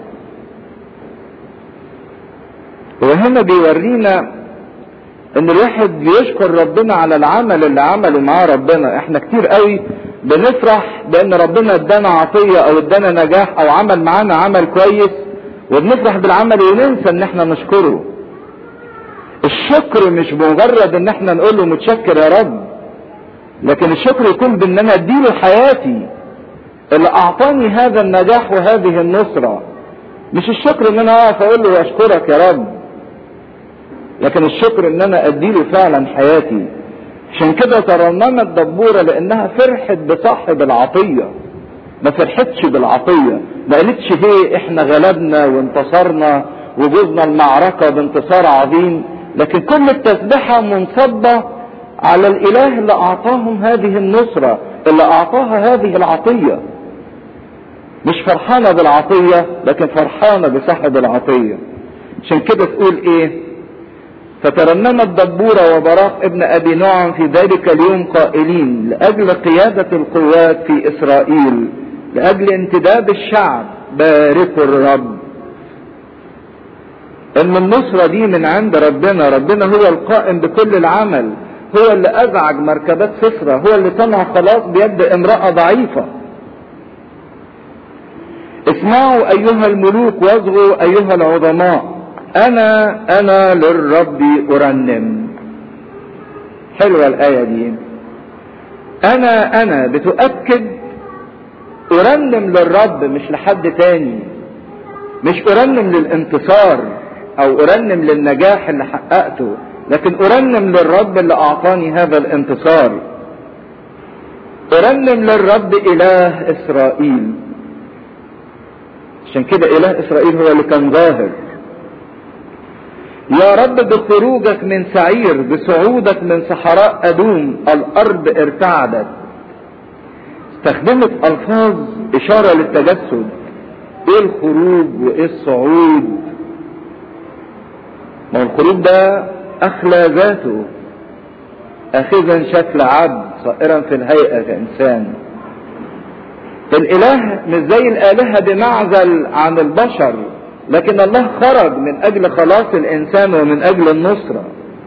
Speaker 1: وهنا بيورينا ان الواحد بيشكر ربنا على العمل اللي عمله معاه ربنا احنا كتير قوي بنفرح بان ربنا ادانا عطية او ادانا نجاح او عمل معانا عمل كويس وبنفرح بالعمل وننسى ان احنا نشكره الشكر مش مجرد ان احنا نقول له متشكر يا رب لكن الشكر يكون بان انا اديله حياتي اللي اعطاني هذا النجاح وهذه النصرة مش الشكر ان انا اقف اقول له اشكرك يا رب لكن الشكر ان انا اديله فعلا حياتي عشان كده ترنمت دبورة لانها فرحت بصاحب العطية ما فرحتش بالعطية ما قالتش هي احنا غلبنا وانتصرنا وجوزنا المعركة بانتصار عظيم لكن كل التسبحة منصبة على الاله اللي اعطاهم هذه النصرة اللي اعطاها هذه العطية مش فرحانة بالعطية لكن فرحانة بصاحب العطية عشان كده تقول ايه فترنمت دبورة وبراق ابن ابي نعم في ذلك اليوم قائلين لاجل قيادة القوات في اسرائيل لاجل انتداب الشعب باركوا الرب ان النصرة دي من عند ربنا ربنا هو القائم بكل العمل هو اللي ازعج مركبات سفرة هو اللي صنع خلاص بيد امرأة ضعيفة اسمعوا ايها الملوك واصغوا ايها العظماء انا انا للرب ارنم حلوة الاية دي انا انا بتؤكد ارنم للرب مش لحد تاني مش ارنم للانتصار او ارنم للنجاح اللي حققته لكن ارنم للرب اللي اعطاني هذا الانتصار ارنم للرب اله اسرائيل عشان كده اله اسرائيل هو اللي كان ظاهر يا رب بخروجك من سعير بصعودك من صحراء ادوم الارض ارتعدت استخدمت الفاظ اشاره للتجسد ايه الخروج وايه الصعود ما هو الخروج ده اخلى ذاته اخذا شكل عبد صائرا في الهيئه كانسان الاله مش زي الالهه بمعزل عن البشر لكن الله خرج من اجل خلاص الانسان ومن اجل النصره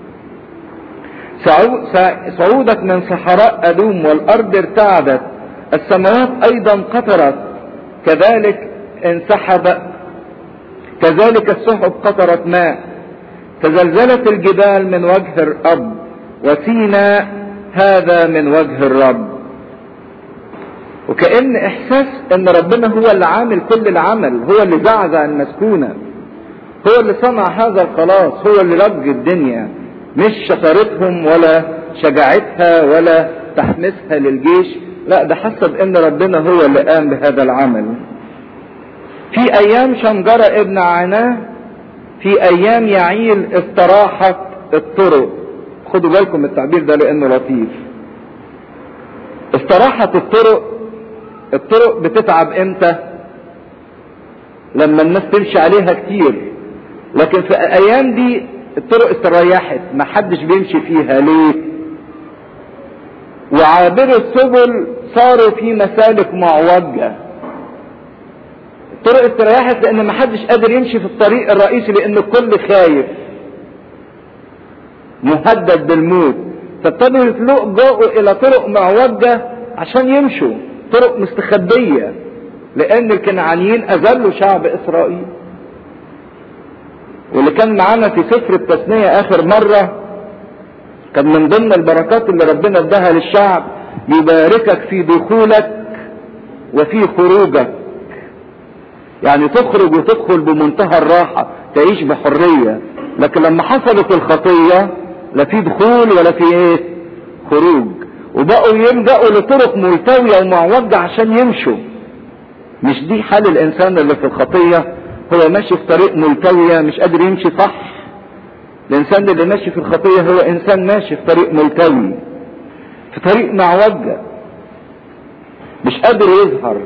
Speaker 1: صعودك من صحراء ادوم والارض ارتعدت السماوات ايضا قطرت كذلك انسحب كذلك السحب قطرت ماء تزلزلت الجبال من وجه الرب وسينا هذا من وجه الرب وكأن احساس ان ربنا هو اللي عامل كل العمل هو اللي زعزع المسكونة هو اللي صنع هذا الخلاص هو اللي رج الدنيا مش شطارتهم ولا شجاعتها ولا تحميسها للجيش لا ده حسب ان ربنا هو اللي قام بهذا العمل في ايام شنجرة ابن عناه في ايام يعيل استراحت الطرق خدوا بالكم التعبير ده لانه لطيف استراحت الطرق الطرق بتتعب امتى لما الناس تمشي عليها كتير لكن في الايام دي الطرق استريحت ما حدش بيمشي فيها ليه وعابر السبل صاروا في مسالك معوجة الطرق استريحت لان ما حدش قادر يمشي في الطريق الرئيسي لان الكل خايف مهدد بالموت فابتدوا يلجؤوا الى طرق معوجة عشان يمشوا طرق مستخبية لان الكنعانيين اذلوا شعب اسرائيل واللي كان معانا في سفر التثنية اخر مرة كان من ضمن البركات اللي ربنا اداها للشعب يباركك في دخولك وفي خروجك يعني تخرج وتدخل بمنتهى الراحة تعيش بحرية لكن لما حصلت الخطية لا في دخول ولا في ايه خروج وبقوا يلجأوا لطرق ملتوية ومعوجة عشان يمشوا مش دي حال الانسان اللي في الخطية هو ماشي في طريق ملتوية مش قادر يمشي صح الانسان اللي ماشي في الخطية هو انسان ماشي في طريق ملتوي في طريق معوجة مش قادر يظهر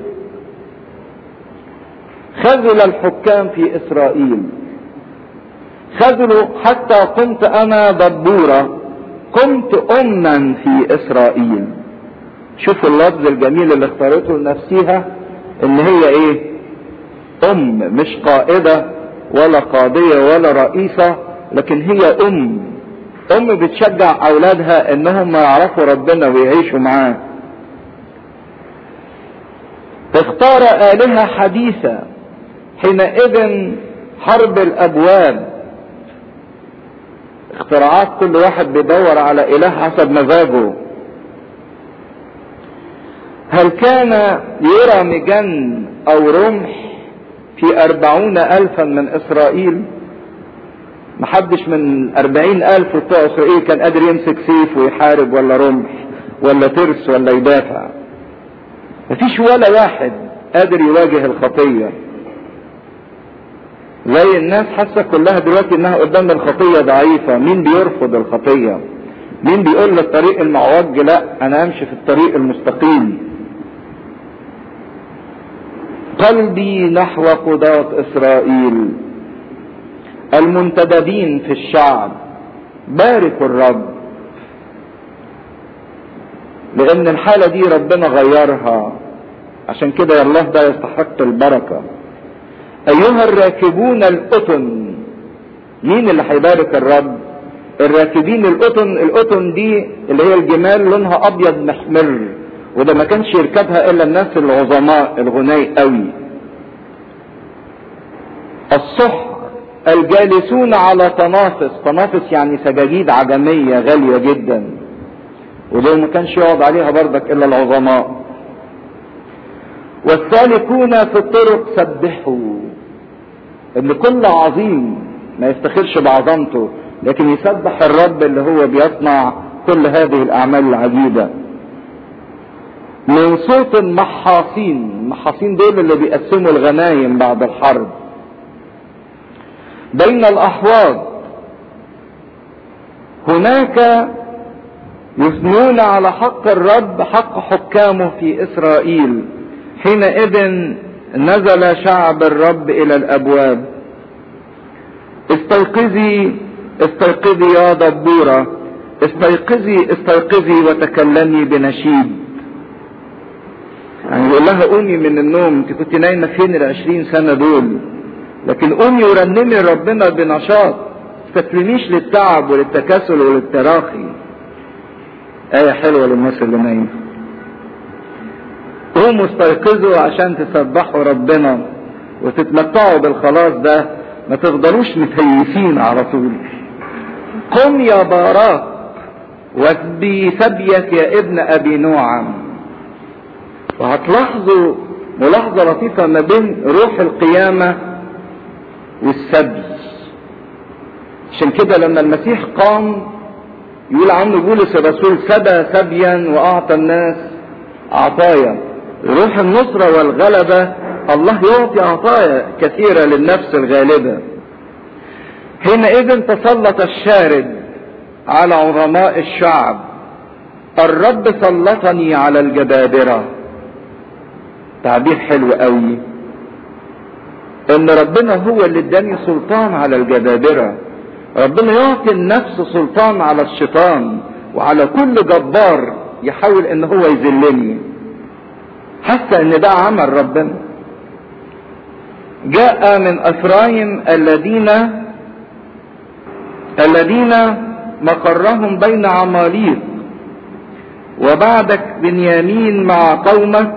Speaker 1: خذل الحكام في اسرائيل خذلوا حتى قمت انا دبورة قمت اما في اسرائيل شوفوا اللفظ الجميل اللي اختارته لنفسها ان هي ايه ام مش قائدة ولا قاضية ولا رئيسة لكن هي ام ام بتشجع اولادها انهم يعرفوا ربنا ويعيشوا معاه اختار آلهة حديثة حينئذ حرب الابواب اختراعات كل واحد بيدور على اله حسب مزاجه هل كان يرى مجن او رمح في أربعون ألفا من إسرائيل محدش من أربعين ألف بتوع إسرائيل كان قادر يمسك سيف ويحارب ولا رمح ولا ترس ولا يدافع مفيش ولا واحد قادر يواجه الخطية زي الناس حاسة كلها دلوقتي انها قدام الخطية ضعيفة مين بيرفض الخطية مين بيقول للطريق المعوج لا انا امشي في الطريق المستقيم قلبي نحو قضاة اسرائيل المنتدبين في الشعب باركوا الرب لان الحالة دي ربنا غيرها عشان كده يا الله ده يستحق البركة ايها الراكبون القطن مين اللي هيبارك الرب الراكبين القطن القطن دي اللي هي الجمال لونها ابيض محمر وده ما كانش يركبها الا الناس العظماء الغني قوي الصحر الجالسون على تنافس تنافس يعني سجاجيد عجمية غالية جدا ودول ما كانش يقعد عليها بردك الا العظماء والسالكون في الطرق سبحوا ان كل عظيم ما يفتخرش بعظمته لكن يسبح الرب اللي هو بيصنع كل هذه الاعمال العجيبة من صوت محاصين المحاصين دول اللي بيقسموا الغنايم بعد الحرب بين الاحواض هناك يثنون على حق الرب حق حكامه في اسرائيل حينئذ نزل شعب الرب الى الابواب استيقظي استيقظي يا دبورة استيقظي استيقظي وتكلمي بنشيد يعني يقول لها قومي من النوم انت كنت نايمه فين العشرين سنه دول لكن قومي ورنمي ربنا بنشاط تسلميش للتعب وللتكاسل وللتراخي آية حلوة للناس اللي نايمة قوموا استيقظوا عشان تسبحوا ربنا وتتمتعوا بالخلاص ده ما تفضلوش متهيسين على طول قم يا باراك واسبي سبيك يا ابن ابي نوعم وهتلاحظوا ملاحظة لطيفة ما بين روح القيامة والسبي عشان كده لما المسيح قام يقول عنه بولس الرسول سبى سبيا واعطى الناس عطايا روح النصرة والغلبة الله يعطي عطايا كثيرة للنفس الغالبة حينئذ تسلط الشارد على عظماء الشعب الرب سلطني على الجبابرة تعبير حلو قوي ان ربنا هو اللي اداني سلطان على الجبابرة ربنا يعطي النفس سلطان على الشيطان وعلى كل جبار يحاول ان هو يذلني حاسه ان ده عمل ربنا جاء من افرايم الذين الذين مقرهم بين عماليق وبعدك بنيامين مع قومك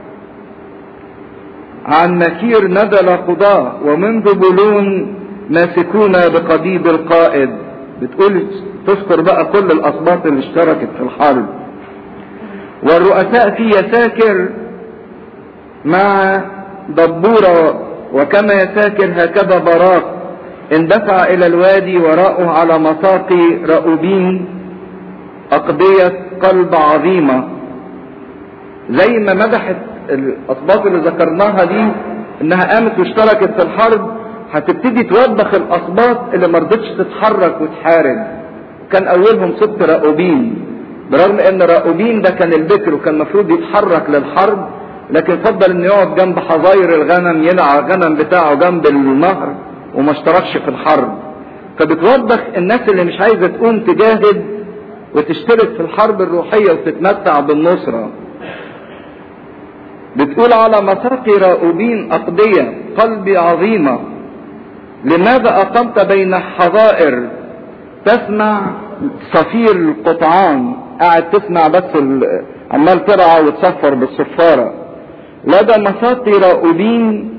Speaker 1: عن مكير نزل قضاة ومن ذبلون ماسكون بقضيب القائد بتقول تذكر بقى كل الاسباط اللي اشتركت في الحرب والرؤساء في يساكر مع دبورة وكما يساكر هكذا براق اندفع الى الوادي وراءه على مساقي رأوبين اقضية قلب عظيمة زي ما مدحت الاسباط اللي ذكرناها دي انها قامت واشتركت في الحرب هتبتدي توبخ الاسباط اللي ما رضتش تتحرك وتحارب كان اولهم ست راؤوبين برغم ان راؤوبين ده كان البكر وكان المفروض يتحرك للحرب لكن فضل انه يقعد جنب حظاير الغنم يلعى الغنم بتاعه جنب النهر وما اشتركش في الحرب فبتوبخ الناس اللي مش عايزه تقوم تجاهد وتشترك في الحرب الروحيه وتتمتع بالنصره بتقول على مساقي راؤوبين أقضية قلبي عظيمة لماذا أقمت بين حظائر تسمع صفير القطعان قاعد تسمع بس عمال ترعى وتصفر بالصفارة لدى مساقي راؤوبين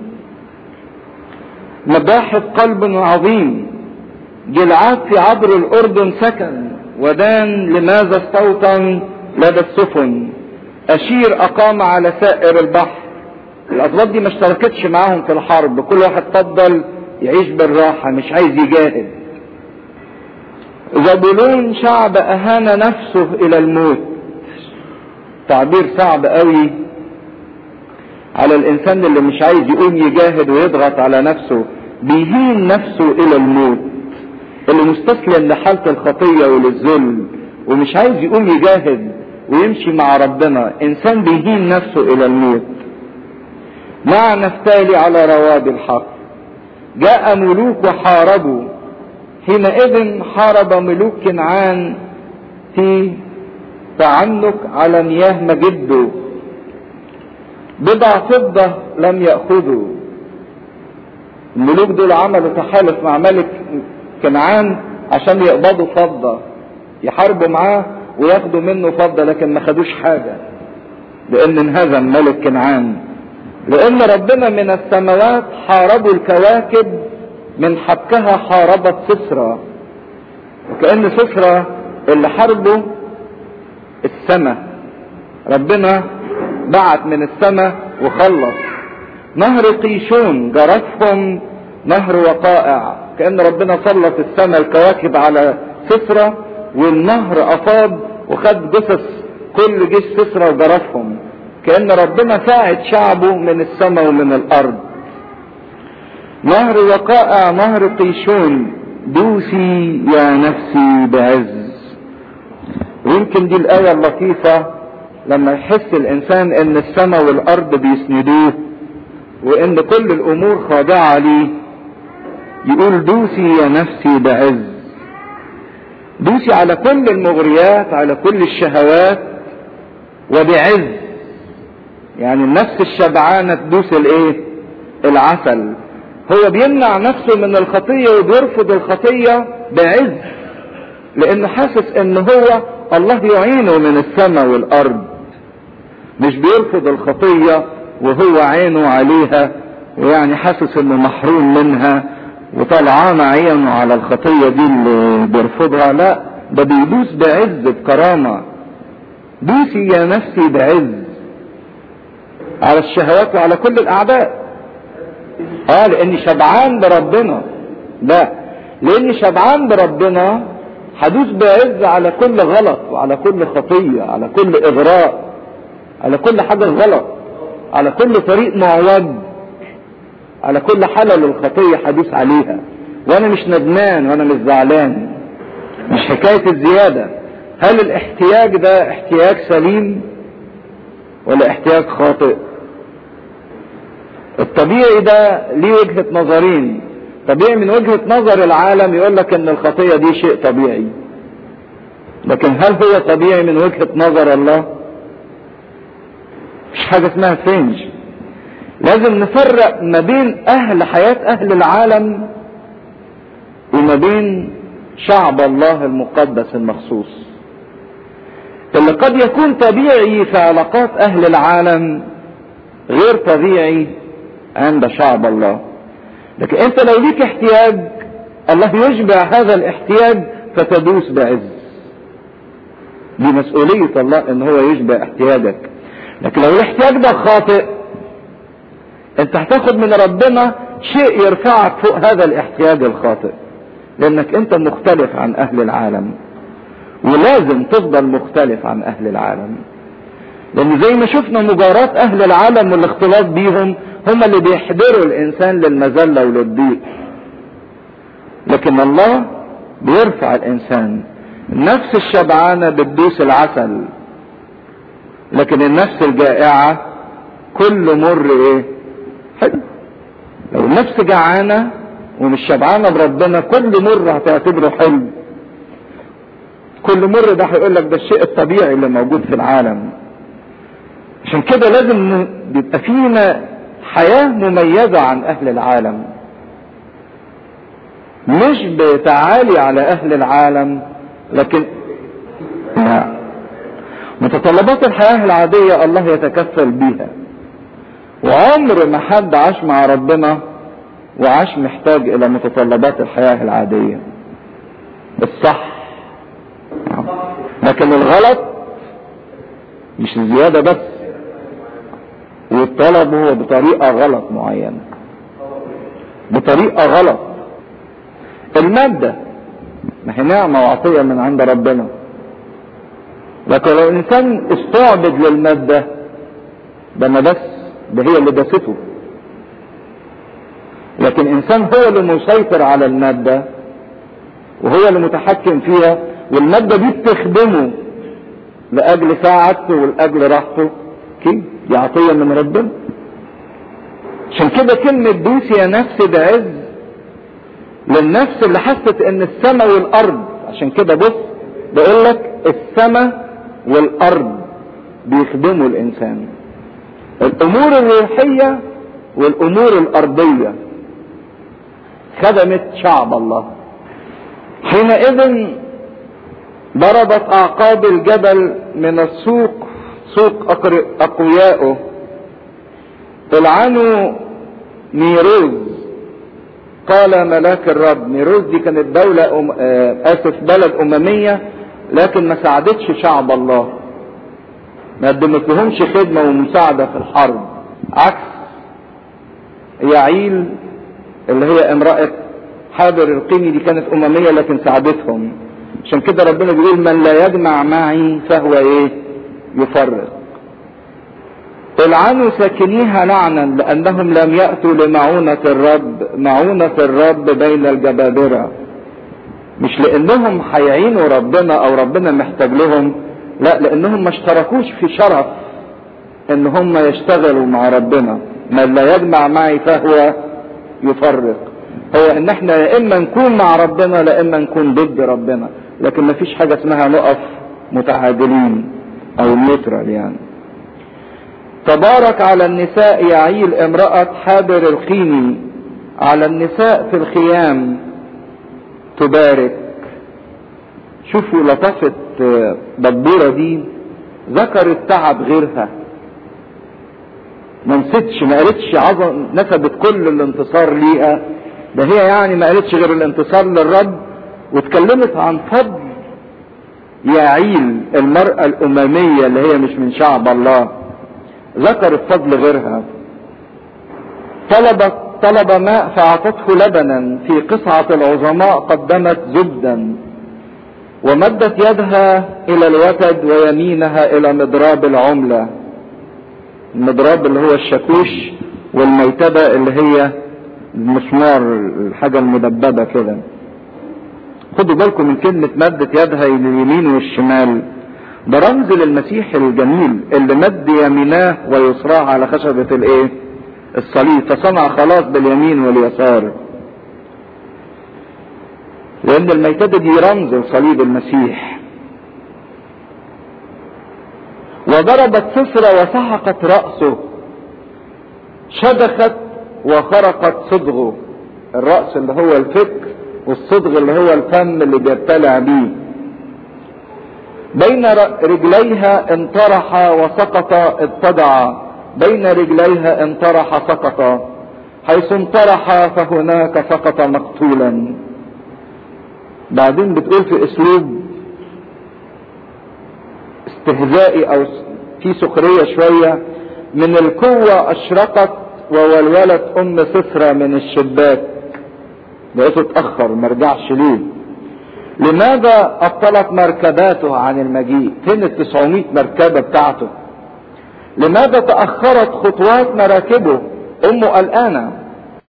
Speaker 1: مباحث قلب عظيم جلعاد في عبر الأردن سكن ودان لماذا استوطن لدى السفن أشير أقام على سائر البحر الاسباط دي ما اشتركتش معاهم في الحرب كل واحد فضل يعيش بالراحة مش عايز يجاهد زبولون شعب اهان نفسه الى الموت تعبير صعب قوي على الانسان اللي مش عايز يقوم يجاهد ويضغط على نفسه بيهين نفسه الى الموت اللي مستسلم لحالة الخطية وللذل ومش عايز يقوم يجاهد ويمشي مع ربنا انسان بيهين نفسه الى الموت مع نفتالي على رواب الحق جاء ملوك وحاربوا حينئذ حارب ملوك كنعان في تعنك على مياه مجده بضع فضة لم يأخذوا الملوك دول عملوا تحالف مع ملك كنعان عشان يقبضوا فضة يحاربوا معاه وياخدوا منه فضة لكن ما خدوش حاجة لان انهزم ملك كنعان لان ربنا من السماوات حاربوا الكواكب من حبكها حاربت سسرى وكأن سسرى اللي حاربوا السماء ربنا بعت من السماء وخلص نهر قيشون جرفهم نهر وقائع كأن ربنا سلط السماء الكواكب على سسرى والنهر أفاض وخد جثث كل جيش سسرى وجرفهم كأن ربنا ساعد شعبه من السماء ومن الأرض نهر وقائع نهر قيشون دوسي يا نفسي بعز ويمكن دي الآية اللطيفة لما يحس الإنسان إن السماء والأرض بيسندوه وإن كل الأمور خاضعة ليه يقول دوسي يا نفسي بعز دوسي على كل المغريات على كل الشهوات وبعز يعني النفس الشبعانة تدوس الايه العسل هو بيمنع نفسه من الخطية وبيرفض الخطية بعز لانه حاسس ان هو الله يعينه من السماء والارض مش بيرفض الخطية وهو عينه عليها ويعني حاسس انه محروم منها وطلعان عينه على الخطية دي اللي بيرفضها لا ده بيدوس بعز بكرامة دوسي يا نفسي بعز على الشهوات وعلى كل الاعداء اه لاني شبعان بربنا لا لاني شبعان بربنا هدوس بعز على كل غلط وعلى كل خطية على كل اغراء على كل حاجة غلط على كل طريق معوج على كل حالة للخطية هدوس عليها وانا مش ندمان وانا مش زعلان مش حكاية الزيادة هل الاحتياج ده احتياج سليم ولا احتياج خاطئ الطبيعي ده ليه وجهة نظرين طبيعي من وجهة نظر العالم يقول لك ان الخطية دي شيء طبيعي لكن هل هو طبيعي من وجهة نظر الله مش حاجة اسمها فرنج لازم نفرق ما بين اهل حياة اهل العالم وما بين شعب الله المقدس المخصوص اللي قد يكون طبيعي في علاقات اهل العالم غير طبيعي عند شعب الله لكن انت لو ليك احتياج الله يشبع هذا الاحتياج فتدوس بعز دي مسؤولية الله ان هو يشبع احتياجك لكن لو الاحتياج ده خاطئ انت هتاخد من ربنا شيء يرفعك فوق هذا الاحتياج الخاطئ لانك انت مختلف عن اهل العالم ولازم تفضل مختلف عن اهل العالم لان زي ما شفنا مجاراة اهل العالم والاختلاط بيهم هم اللي بيحضروا الانسان للمذلة وللضيق لكن الله بيرفع الانسان النفس الشبعانة بتدوس العسل لكن النفس الجائعة كل مر ايه حلو لو النفس جعانة ومش شبعانة بربنا كل مر هتعتبره حلو كل مر ده هيقول لك ده الشيء الطبيعي اللي موجود في العالم عشان كده لازم يبقى فينا حياة مميزة عن أهل العالم مش بتعالي على أهل العالم لكن متطلبات الحياة العادية الله يتكفل بيها وعمر ما حد عاش مع ربنا وعاش محتاج إلى متطلبات الحياة العادية الصح لكن الغلط مش الزيادة بس وطلبه بطريقة غلط معينة بطريقة غلط المادة ما هي نعمة وعطية من عند ربنا لكن لو الإنسان استعبد للمادة ده ما بس ده هي اللي دسته لكن إنسان هو اللي مسيطر على المادة وهو اللي متحكم فيها والمادة دي بتخدمه لأجل ساعته ولأجل راحته كده دي عطية من ربنا عشان كده كلمة دوس يا نفس ده عز للنفس اللي حست ان السماء والارض عشان كده بص بقول لك السماء والارض بيخدموا الانسان الامور الروحية والامور الارضية خدمت شعب الله حينئذ ضربت اعقاب الجبل من السوق سوق اقويائه العنوا ميروز قال ملاك الرب ميروز دي كانت دولة أم... آسف بلد أممية لكن ما ساعدتش شعب الله ما قدمت لهمش خدمة ومساعدة في الحرب عكس يعيل اللي هي امرأة حاضر القيني دي كانت أممية لكن ساعدتهم عشان كده ربنا بيقول من لا يجمع معي فهو ايه يفرق العنوا ساكنيها لعنا لانهم لم ياتوا لمعونه الرب معونه الرب بين الجبابره مش لانهم هيعينوا ربنا او ربنا محتاج لهم لا لانهم ما اشتركوش في شرف ان هم يشتغلوا مع ربنا من لا يجمع معي فهو يفرق هو ان احنا يا اما نكون مع ربنا لا اما نكون ضد ربنا لكن ما فيش حاجه اسمها نقف متعادلين او نيوترال يعني تبارك على النساء يعيل امرأة حابر الخيني على النساء في الخيام تبارك شوفوا لطفة دبورة دي ذكرت تعب غيرها ما نسيتش ما قالتش عظم نسبت كل الانتصار ليها ده هي يعني ما قالتش غير الانتصار للرب واتكلمت عن فضل يعيل المرأة الأممية اللي هي مش من شعب الله ذكرت فضل غيرها طلبت طلب ماء فأعطته لبنا في قصعة العظماء قدمت زبدا ومدت يدها إلى الوتد ويمينها إلى مضراب العملة المضراب اللي هو الشاكوش والميتبة اللي هي المسمار الحاجة المدببة كده خدوا بالكم من كلمة مدت يدها إلى اليمين والشمال ده رمز للمسيح الجميل اللي مد يميناه ويسراه على خشبة الايه الصليب فصنع خلاص باليمين واليسار لان الميتدة دي رمز لصليب المسيح وضربت سسرة وسحقت رأسه شدخت وخرقت صدغه الرأس اللي هو الفكر والصدغ اللي هو الفم اللي بيبتلع بيه بين رجليها انطرح وسقط اتضع بين رجليها انطرح سقط حيث انطرح فهناك سقط مقتولا بعدين بتقول في اسلوب استهزائي او في سخريه شويه من القوه اشرقت وولولت ام سفرة من الشباك لقيته اتاخر ما رجعش ليه لماذا ابطلت مركباته عن المجيء فين ال 900 مركبه بتاعته لماذا تاخرت خطوات مراكبه امه قلقانه